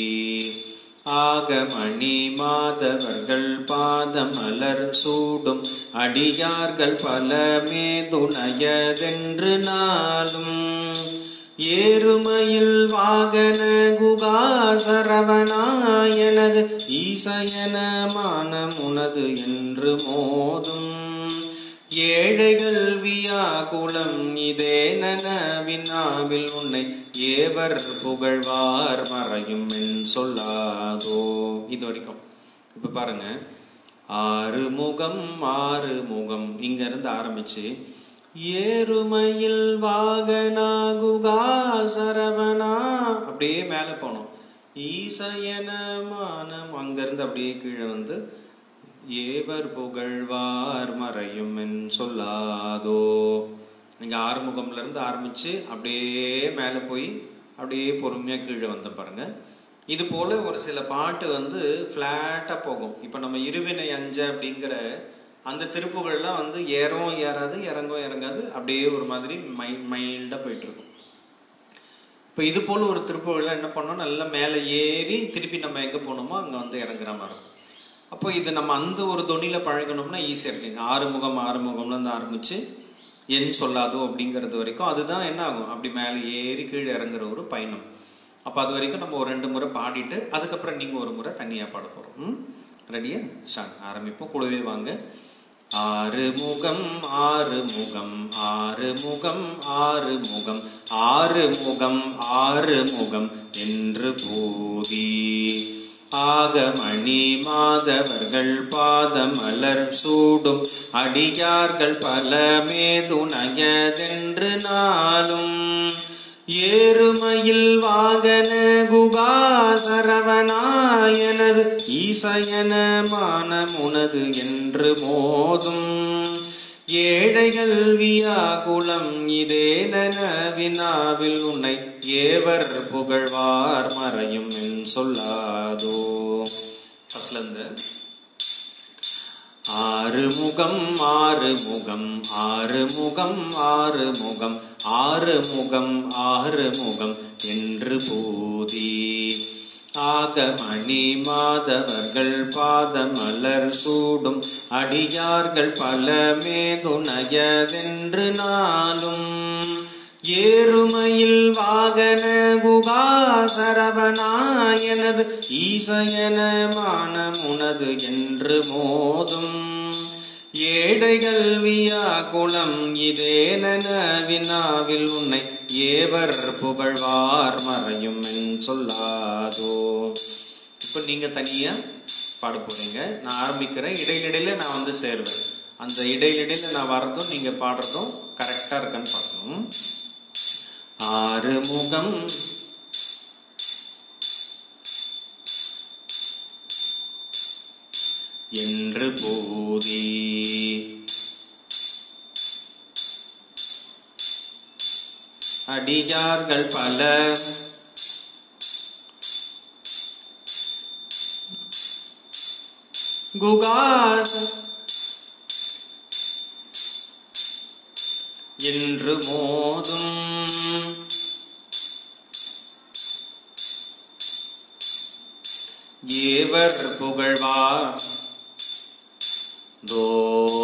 ஆகமணி மாதவர்கள் பாதமலர் சூடும் அடியார்கள் பல மேதுணையதென்று நாளும் ஏறுமையில் வாகன குகா சரவணாயனது ஈசயன மானமுனது என்று மோதும் ஏழைகள் வியாகுலம் இதே நனவினாவில் உன்னை ஏவர் புகழ்வார் மறையும் என் சொல்லாதோ இது வரைக்கும் இப்ப பாருங்க ஆறு முகம் ஆறு முகம் இங்க இருந்து ஆரம்பிச்சு ஏறுமையில் வாகனாகுகா சரவணா அப்படியே மேலே போனோம் ஈசயன மானம் அங்கிருந்து அப்படியே கீழே வந்து ஏவர் புகழ்வார் மறையும் என் சொல்லாதோ நீங்க ஆறுமுகம்ல இருந்து ஆரம்பிச்சு அப்படியே மேலே போய் அப்படியே பொறுமையா கீழே வந்த பாருங்க இது போல ஒரு சில பாட்டு வந்து ஃப்ளாட்டா போகும் இப்போ நம்ம இருவினை அஞ்ச அப்படிங்கிற அந்த திருப்புகள்லாம் வந்து ஏறவும் ஏறாது இறங்கவும் இறங்காது அப்படியே ஒரு மாதிரி மை மைல்டாக போயிட்டு இருக்கும் இப்போ இது போல் ஒரு திருப்புகள்லாம் என்ன பண்ணோம் நல்லா மேலே ஏறி திருப்பி நம்ம எங்கே போகணுமோ அங்கே வந்து இறங்குற மாதிரி இருக்கும் அப்போ இது நம்ம அந்த ஒரு தொனியில் பழகணும்னா ஈஸியாக இருக்குங்க ஆறுமுகம் ஆறுமுகம்லேருந்து ஆரம்பித்து என் சொல்லாதோ அப்படிங்கிறது வரைக்கும் அதுதான் என்ன ஆகும் அப்படி மேலே ஏறி கீழே இறங்குற ஒரு பயணம் அப்போ அது வரைக்கும் நம்ம ஒரு ரெண்டு முறை பாடிட்டு அதுக்கப்புறம் நீங்கள் ஒரு முறை தனியாக பாட போகிறோம் ம் ரெடியா ஸ்டார்ட் ஆரம்பிப்போம் கூடவே வாங்க ஆறு முகம் ஆறு முகம் ஆறு முகம் ஆறு முகம் ஆறு முகம் ஆறு முகம் என்று பூதி ஆகமணி மாதவர்கள் பாதம் மலர் சூடும் அடியார்கள் பலமே துணையதென்று நாளும் ஏறுமையில் வாகன குகா சரவணாயனது ஈசயன மானமுனது என்று மோதும் ஏழைகள் வியாகுலம் இதேனென வினாவில் உன்னை ஏவர் புகழ்வார் மறையும் என் சொல்லாதோ ஃபர்ஸ்ட்ல இருந்து ஆறு முகம் ஆறு முகம் ஆறு முகம் ஆறு முகம் ஆறு முகம் ஆறு முகம் என்று பூதி ஆகமணி மாதவர்கள் பாதமலர் சூடும் அடியார்கள் பலமே துணையதென்று நாளும் ஏறுமையில் வாகன குகா சரவணாயனது ஈசயன மானமுனது என்று மோதும் ஏடைகள் வியாகுலம் இதேனென வினாவில் உன்னை ஏவர் புகழ்வார் மறையும் என் சொல்லாதோ இப்போ நீங்க தனியா பாட போறீங்க நான் ஆரம்பிக்கிறேன் இடையிடையில நான் வந்து சேருவேன் அந்த இடையிடையில நான் வர்றதும் நீங்க பாடுறதும் கரெக்டா இருக்கான்னு பார்க்கணும் ஆறு முகம் என்று போதி அடியார்கள் பல குகா என்று மோதும் ஏவர் புகழ்வார் தோ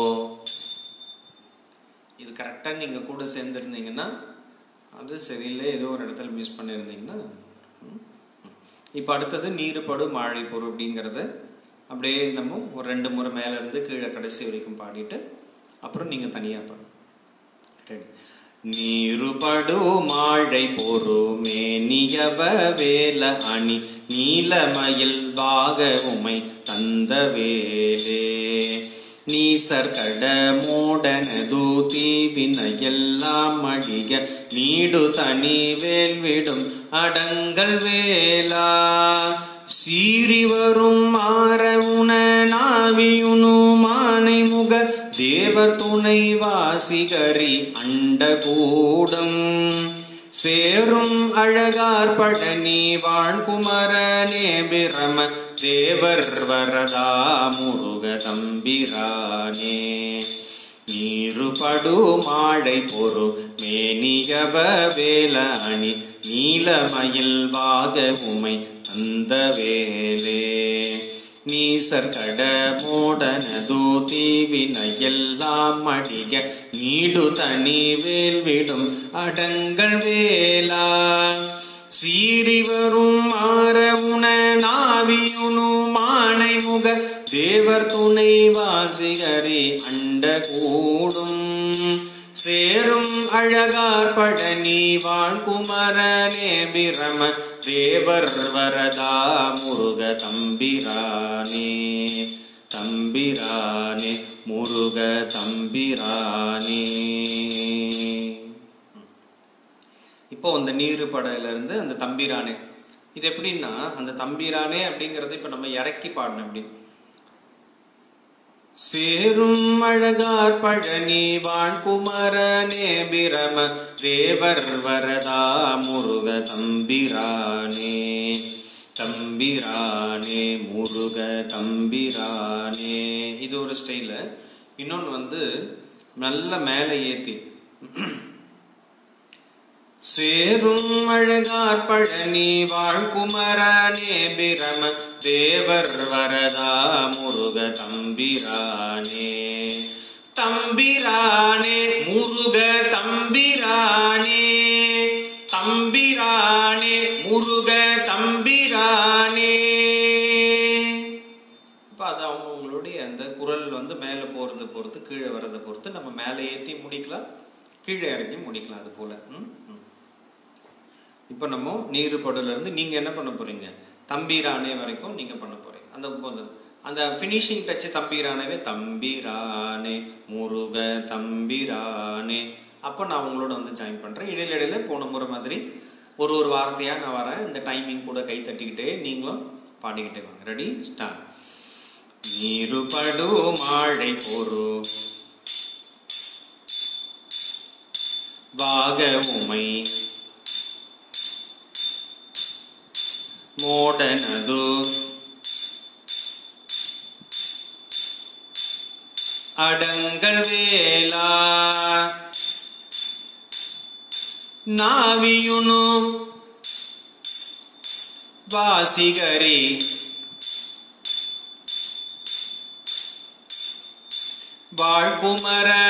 இது கரெக்டாக நீங்கள் கூட சேர்ந்துருந்தீங்கன்னா அது சரியில்லை ஏதோ ஒரு இடத்துல மிஸ் பண்ணியிருந்தீங்கன்னா இப்போ அடுத்தது நீருப்படு மாழை பொரு அப்படிங்கிறத அப்படியே நம்ம ஒரு ரெண்டு முறை மேலே இருந்து கீழே கடைசி வரைக்கும் பாடிட்டு அப்புறம் நீங்கள் தனியாக பாடு ரெடி நீருபடு மாழை பொறுமே நியவ வேல அணி நீலமயில் வாக உமை தந்த வேலே நீசர் கட மோடனது தீவினையெல்லாம் அடிக நீடு தனி வேல் விடும் அடங்கல் வேலா சீறி வரும் மாற உன நாவியுனு மானை முக தேவர் துணை வாசிகரி அண்ட கூடம் சேரும் அழகார் பழனி வாழ்குமரனே பிரம தேவர் வரதா முருக தம்பிரானே நீருபடு மாழை பொறு மேனியவ வேல அணி நீலமயில் வாக உமை அந்த வேலே நீசர் கட மோடனது தீவினையெல்லாம் அடிக நீடு தனி வேல் விடும் அடங்கள் வேலா சீறி வரும் மாற உன நாவியுனு மானை முக தேவர் துணை வாசிகரி அண்ட கூடும் சேரும் அழகார் பழனி வாழ்குமரனே பிரம தேவர் வரதா முருக தம்பிரானே தம்பிரானே முருக தம்பிரானே இப்போ அந்த நீரு படையில இருந்து அந்த தம்பிரானே இது எப்படின்னா அந்த தம்பிரானே அப்படிங்கறது இப்ப நம்ம இறக்கி பாடணும் அப்படி சேரும் அழகார் பழனி வாழ்குமரனே பிரம தேவர் வரதா முருக தம்பிரானே தம்பிரானே முருக தம்பிரானே இது ஒரு ஸ்டைல இன்னொன்னு வந்து நல்ல மேலே ஏத்தி சேரும் அழகார் பழனி வாழ்குமரனே பிரம தேவர் வரதா முருக தம்பிரானே தம்பிரானே முருக தம்பிரானே தம்பிரானே முருக தம்பிரானே இப்போ அது அவங்கவுங்களுடைய அந்த குரல் வந்து மேலே போகிறத பொறுத்து கீழே வர்றதை பொறுத்து நம்ம மேலே ஏற்றி முடிக்கலாம் கீழே இறக்கி முடிக்கலாம் அது போல ம் ம். இப்போ நம்ம நீர் படல இருந்து நீங்க என்ன பண்ண போறீங்க தம்பீரானே வரைக்கும் நீங்க பண்ண போறீங்க அந்த போது அந்த ஃபினிஷிங் டச் தம்பீரானவே தம்பீரானே முருக தம்பீரானே அப்போ நான் உங்களோட வந்து ஜாயின் பண்றேன் இடையில இடையில போன முறை மாதிரி ஒரு ஒரு வார்த்தையா நான் வரேன் இந்த டைமிங் கூட கை தட்டிக்கிட்டே நீங்களும் பாடிக்கிட்டே வாங்க ரெடி ஸ்டார்ட் நீருபடு மாழை பொறு வாக உமை ಮೋಡನದು ಅಡಂಗಳ್ ವೇಲ ನಾವಿಯುನು ವಾಸಿಗರಿ வாழ்குமர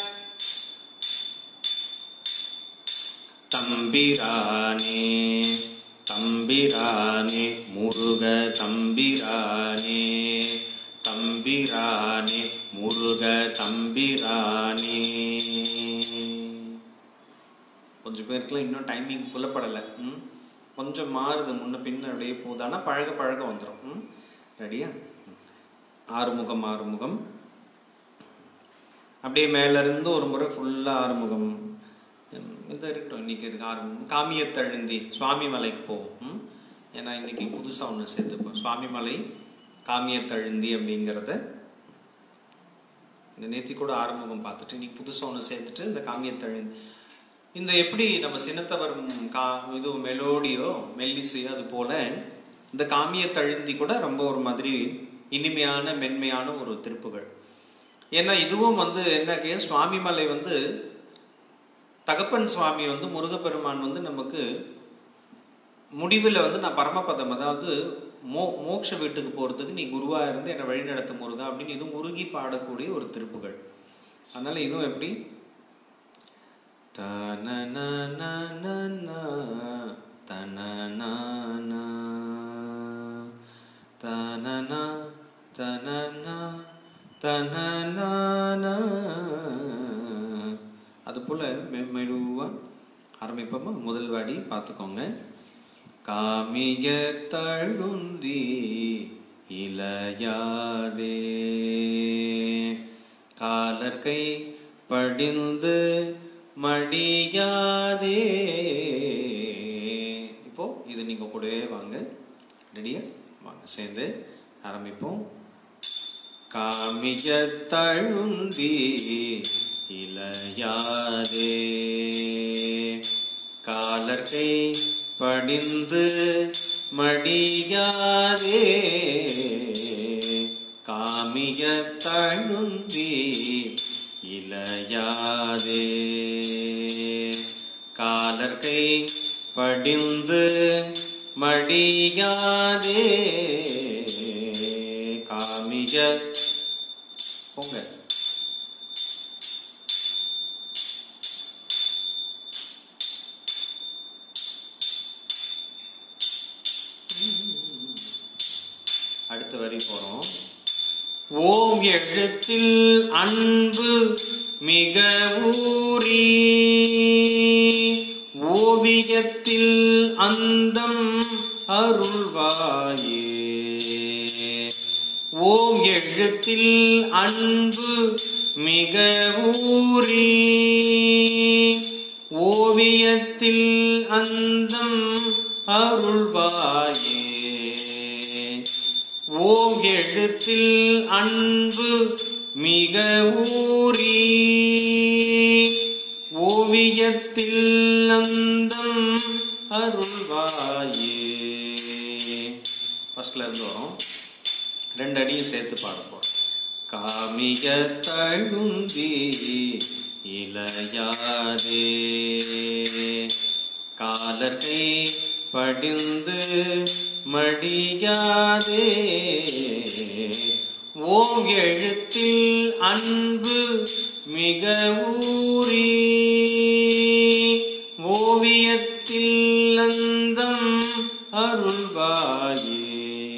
தம்பிரானே தம்பிரானே முருக தம்பிரானே தம்பிரானே முருக தம்பிரானே கொஞ்சம் பேருக்குலாம் இன்னும் டைமிங் புலப்படலை ம் கொஞ்சம் மாறுது முன்ன பின்ன அப்படியே போகுது ஆனால் பழக பழக வந்துடும் ம் ரெடியா ஆறுமுகம் ஆறுமுகம் அப்படியே மேல இருந்து ஒரு முறை ஃபுல்லா ஆறுமுகம் ம், இது இருக்கட்டும் இன்னைக்கு இருக்கு ஆறுமுகம் காமியத்தழுந்தி சுவாமி மலைக்கு போவோம் ம்? ஏன்னா இன்னைக்கு புதுசா ஒன்று சேர்த்துப்போம் சுவாமி மலை காமியத்தழுந்தி அப்படிங்கிறத இந்த நேத்தி கூட ஆறுமுகம் பார்த்துட்டு இன்னைக்கு புதுசா ஒன்று சேர்த்துட்டு இந்த காமியத்தழுந்தி இந்த எப்படி நம்ம சின்னத்தவர் ம், கா இது மெலோடியோ மெல்லிசையோ அது போல இந்த காமியத்தழுந்தி கூட ரொம்ப ஒரு மாதிரி இனிமையான மென்மையான ஒரு திருப்புகள் ஏன்னா இதுவும் வந்து என்ன கே சுவாமி மலை வந்து தகப்பன் சுவாமி வந்து முருகப்பெருமான் வந்து நமக்கு முடிவில் வந்து நான் பரமபதம் அதாவது மோ மோட்ச வீட்டுக்கு போகிறதுக்கு நீ குருவா இருந்து என்னை வழிநடத்த முருகா அப்படின்னு இதுவும் உருகி பாடக்கூடிய ஒரு திருப்புகள் அதனால இதுவும் எப்படி தனனனனன, தனனன, தனன, தனன, தனனன. அது போல மெ- மெதுவா ஆரம்பிப்போமா முதல் வாடி பார்த்துக்கோங்க காமிய தழுந்தி இளையாதே காலர்கை படிந்து மடியாதே இப்போ இது நீங்க கூடவே வாங்க ரெடியா வாங்க சேர்ந்து ஆரம்பிப்போம் காமிய தழுந்தி இளையாதே காலர்கை படிந்து மடியாதே காமிய தழுந்தி இளையாதே காலர்கை படிந்து மடியாதே காமிய போங்க அடுத்த வரி போறோம் ஓம் எழுத்தில் அன்பு மிக ஊறி ஓவியத்தில் அந்தம் அருள்வாயே ஓம் எழுத்தில் அன்பு மிக ஊறி ஓவியத்தில் அந்தம் அருள்வாயே ஓம் எழுத்தில் அன்பு மிக ஊறி ஓவியத்தில் அந்தம் அருள்வாயே ஃபர்ஸ்ட்ல இருந்து வரும் ரெண்டு அடியும் சேர்த்து பாட போறோம் காமிய தழுந்தி இளையாதே காலர்கை படிந்து மடியாதே ஓம் எழுத்தில் அன்பு மிக ஊறி ஓவியத்தில் அந்தம் அருள்வாயே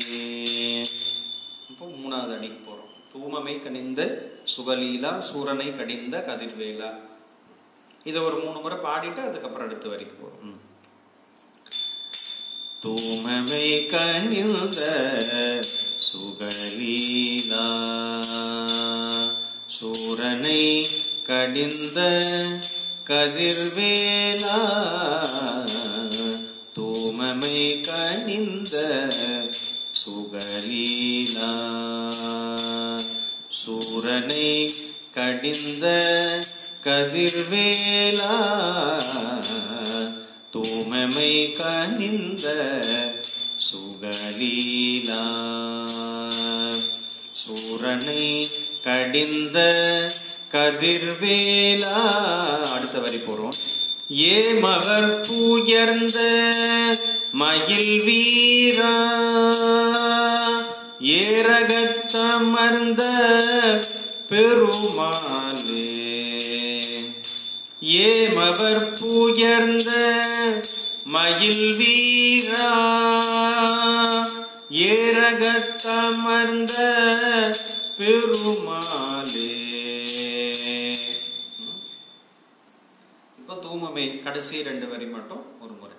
இப்போ மூணாவது அடிக்கு போறோம் தூமமை கனிந்த சுகலீலா சூரனை கடிந்த கதிர்வேலா இதை ஒரு மூணு முறை பாடிட்டு அதுக்கப்புறம் அடுத்த வரைக்கும் போறோம் ம். தூமமை கனிந்த சுகலீலா சூரனை கடிந்த கதிர்வேலா தூமமை கனிந்த சுகலீலா சூரனை கடிந்த கதிர்வேலா தூமமை கனிந்த சுகலீலா சூரனை கடிந்த கதிர்வேலா அடுத்த வரி போறோம் ஏமவர் பூயர்ந்த மயில் வீரா ஏரகத்தமர்ந்த பெருமாளே ஏமவர் பூயர்ந்த மயில் வீரா ஏரகத்தமர்ந்த பெருமாளே இப்போ தூமமே கடைசி ரெண்டு வரி மட்டும் ஒரு முறை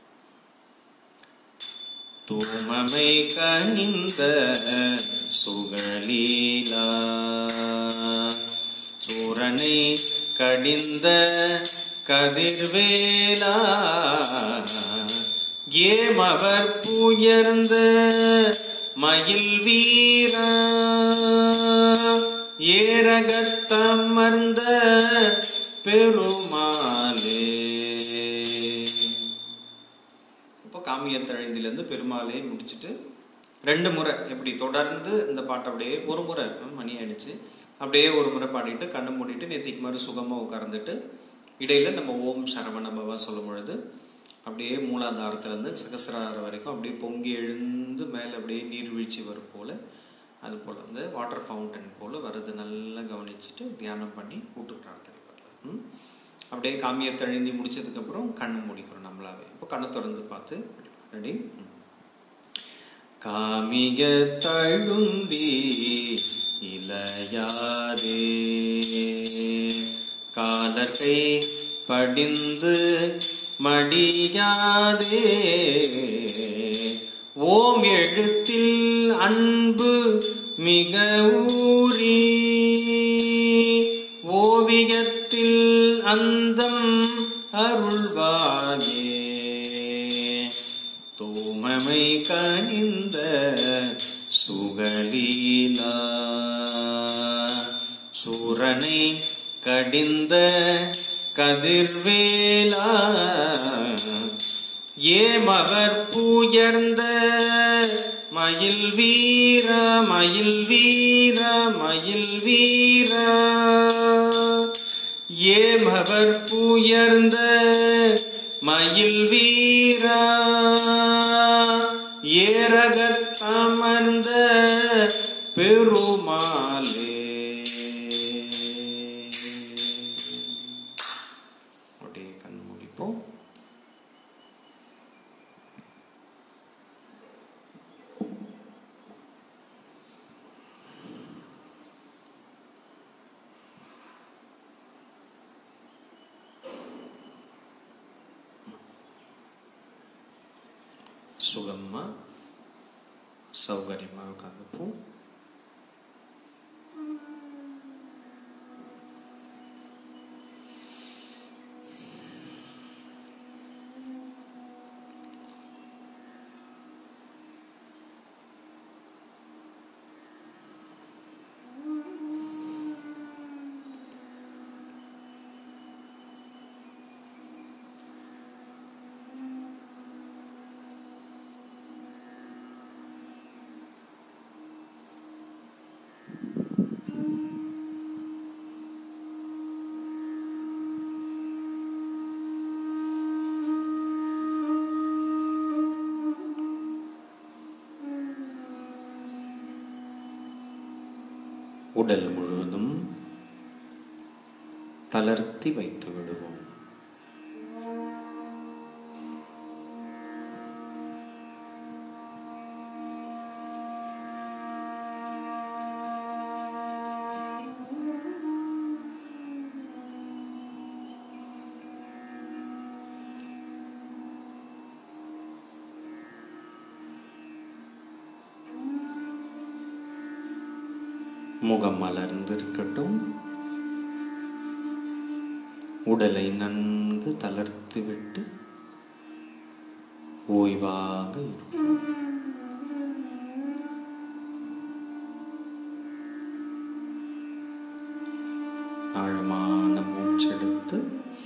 தூமமை கனிந்த சுகலீலா சூரனை கடிந்த கதிர்வேலா ஏமவர் புயர்ந்த மயில் வீரா ஏரகத்தமர்ந்த பெருமாளே இப்போ காமியத்தழுந்திலேருந்து பெருமாளே முடிச்சுட்டு ரெண்டு முறை எப்படி தொடர்ந்து இந்த பாட்டை அப்படியே ஒரு முறை மணி ஆயிடுச்சு அப்படியே ஒரு முறை பாடிட்டு கண்ணை மூடிட்டு நேத்திக்கு மாதிரி சுகமாக உட்கார்ந்துட்டு இடையில நம்ம ஓம் சரவண பவா சொல்லும் பொழுது அப்படியே மூலாதாரத்துலேருந்து சகசிராரம் வரைக்கும் அப்படியே பொங்கி எழுந்து மேலே அப்படியே நீர்வீழ்ச்சி வரும் போல் அது போல் வந்து வாட்டர் ஃபவுண்டன் போல் வருது நல்லா கவனிச்சுட்டு தியானம் பண்ணி கூட்டு பிரார்த்தனை பண்ணலாம் ம்? அப்படியே காமியத்தை எழுந்தி முடிச்சதுக்கப்புறம் கண்ணு மூடிக்கிறோம் நம்மளாவே இப்போ கண்ணை திறந்து பார்த்து ரெடி காமிக தழுந்தி இளையாதே காலர்கை படிந்து மடியாதே ஓம் எழுத்தில் அன்பு மிக ஊறி ஓவியத்தில் அந்தம் அருள்வாயே தூமமை கனிந்த சுகலீலா சூரனை கடிந்த கதிர்வேலா ஏமவர் பூயர்ந்த மயில் வீர மயில் வீர மயில் வீர ஏமவர் பூயர்ந்த மயில் வீர ஏரகத்தமர்ந்த பெருமாளே அப்படியே கண் முடிப்போம் சுகமா சௌகரியமாக உட்காந்துப்போம் உடல் முழுவதும் தளர்த்தி வைத்து விடுவோம் முகம் மலர்ந்திருக்கட்டும் உடலை நன்கு தளர்த்து விட்டு ஓய்வாக இருப்போம் ஆழமான மூச்செடுத்து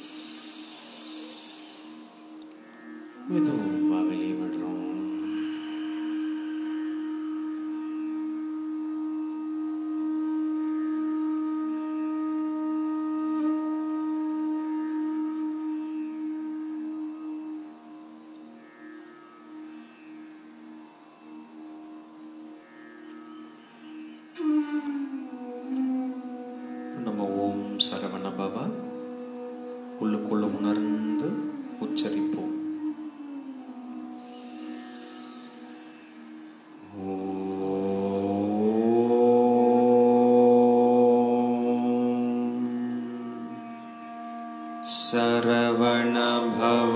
மெதுவாக வெளியே விடுறோம் நம்ம ஓம் சரவண பவா உள்ளுக்குள்ள உணர்ந்து உச்சரிப்போம் சரவண பவ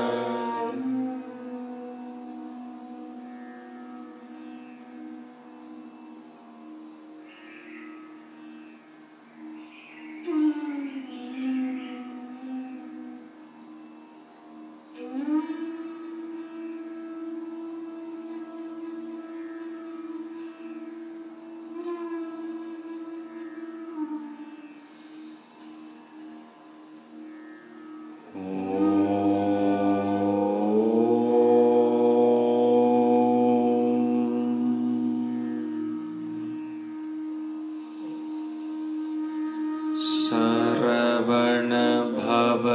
சரவண பவ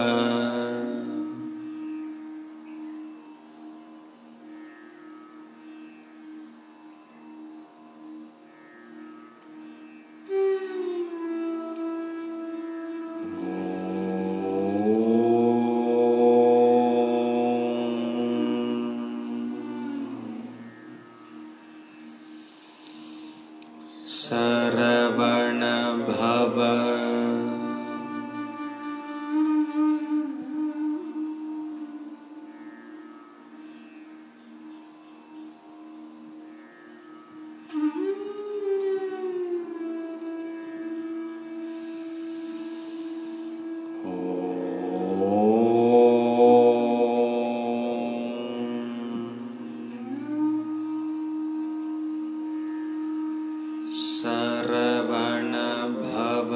சரவண பவ சரவண பவ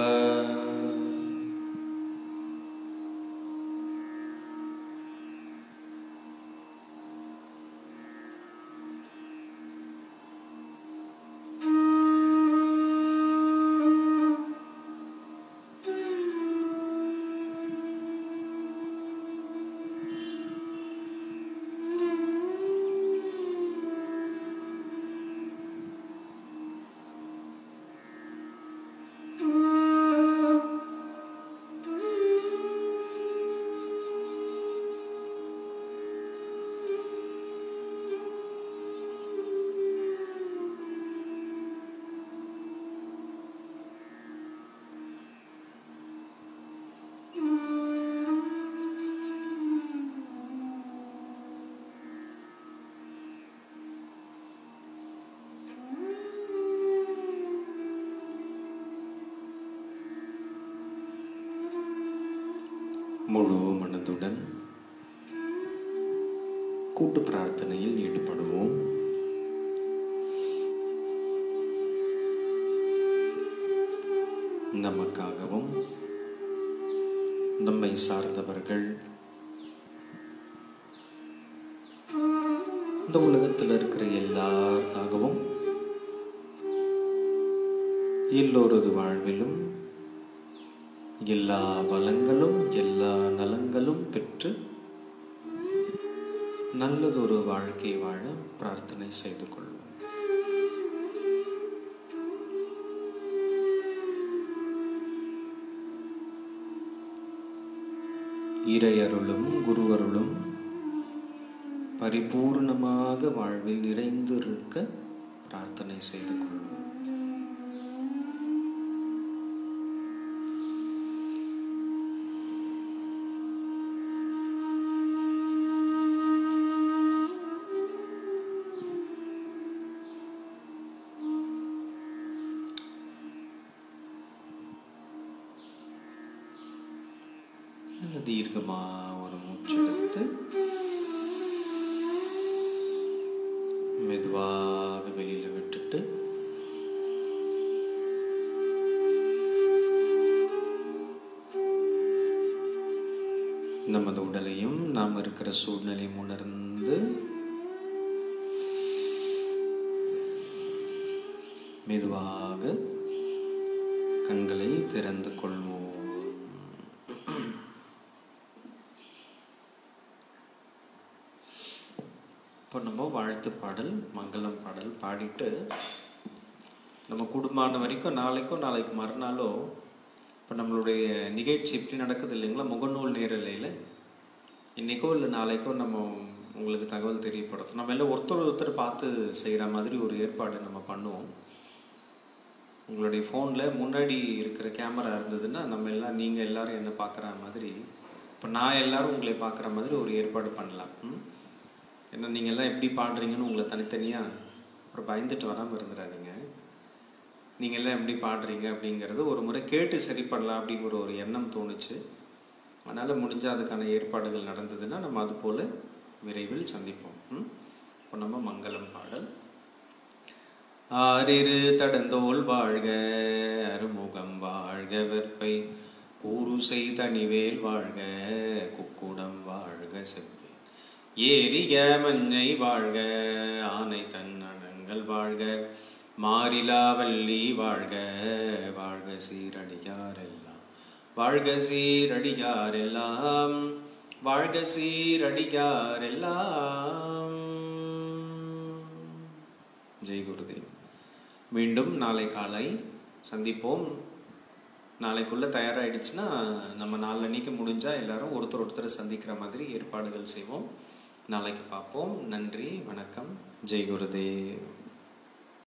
முழு மனதுடன் கூட்டு பிரார்த்தனையில் ஈடுபடுவோம் நமக்காகவும் நம்மை சார்ந்தவர்கள் இந்த உலகத்தில் இருக்கிற எல்லாருக்காகவும் எல்லோரது வாழ்விலும் எல்லா வளங்களும் எல்லா நலங்களும் பெற்று நல்லதொரு வாழ்க்கை வாழ பிரார்த்தனை செய்து கொள்வோம் இறையருளும் குருவருளும் பரிபூர்ணமாக வாழ்வில் நிறைந்திருக்க பிரார்த்தனை செய்து கொள்வோம் தீர்க்கமாக ஒரு மூச்செடுத்து மெதுவாக வெளியில் விட்டுட்டு நமது உடலையும் நாம் இருக்கிற சூழ்நிலையும் உணர்ந்து மெதுவாக கண்களை திறந்து கொள்வோம் இப்போ நம்ம வாழ்த்து பாடல் மங்களம் பாடல் பாடிட்டு நம்ம குடும்பமான வரைக்கும் நாளைக்கோ நாளைக்கு மறுநாளோ இப்போ நம்மளுடைய நிகழ்ச்சி இப்படி நடக்குது இல்லைங்களா முகநூல் நேரலையில் இன்றைக்கோ இல்லை நாளைக்கோ நம்ம உங்களுக்கு தகவல் தெரியப்படுத்தும் நம்ம எல்லாம் ஒருத்தர் ஒருத்தர் பார்த்து செய்கிற மாதிரி ஒரு ஏற்பாடு நம்ம பண்ணுவோம் உங்களுடைய ஃபோனில் முன்னாடி இருக்கிற கேமரா இருந்ததுன்னா நம்ம எல்லாம் நீங்கள் எல்லாரும் என்ன பார்க்குற மாதிரி இப்போ நான் எல்லாரும் உங்களை பார்க்குற மாதிரி ஒரு ஏற்பாடு பண்ணலாம் ம்? ஏன்னா நீங்கள் எல்லாம் எப்படி பாடுறீங்கன்னு உங்களை தனித்தனியாக ஒரு பயந்துட்டு வராமல் இருந்துடாதீங்க நீங்கள் எல்லாம் எப்படி பாடுறீங்க அப்படிங்கிறது ஒரு முறை கேட்டு சரி பண்ணலாம் அப்படிங்கிற ஒரு எண்ணம் தோணுச்சு அதனால் முடிஞ்ச அதுக்கான ஏற்பாடுகள் நடந்ததுன்னா நம்ம அது போல் விரைவில் சந்திப்போம் ம்? இப்போ நம்ம மங்களம் பாடல் ஆறிரு தடந்தோள் வாழ்க அருமுகம் வாழ்க வெற்பை கூறுசை தனிவேல் வாழ்க குக்குடம் வாழ்க செவ்வே ஏறிய மஞ்சை வாழ்க ஆனை தன்னடங்கள் வாழ்க மாறிலாவல்லி வாழ்க வாழ்க சீரடியாரெல்லாம் வாழ்க சீரடியாரெல்லாம் வாழ்க சீரடியாரெல்லாம் ஜெய் குருதேவ் மீண்டும் நாளை காலை சந்திப்போம் நாளைக்குள்ளே தயாராகிடுச்சுன்னா நம்ம நாளன்னைக்கு முடிஞ்சால் எல்லாரும் ஒருத்தர் ஒருத்தர் சந்திக்கிற மாதிரி ஏற்பாடுகள் செய்வோம் நாளைக்கு பார்ப்போம் நன்றி வணக்கம் ஜெய் குருதேவ்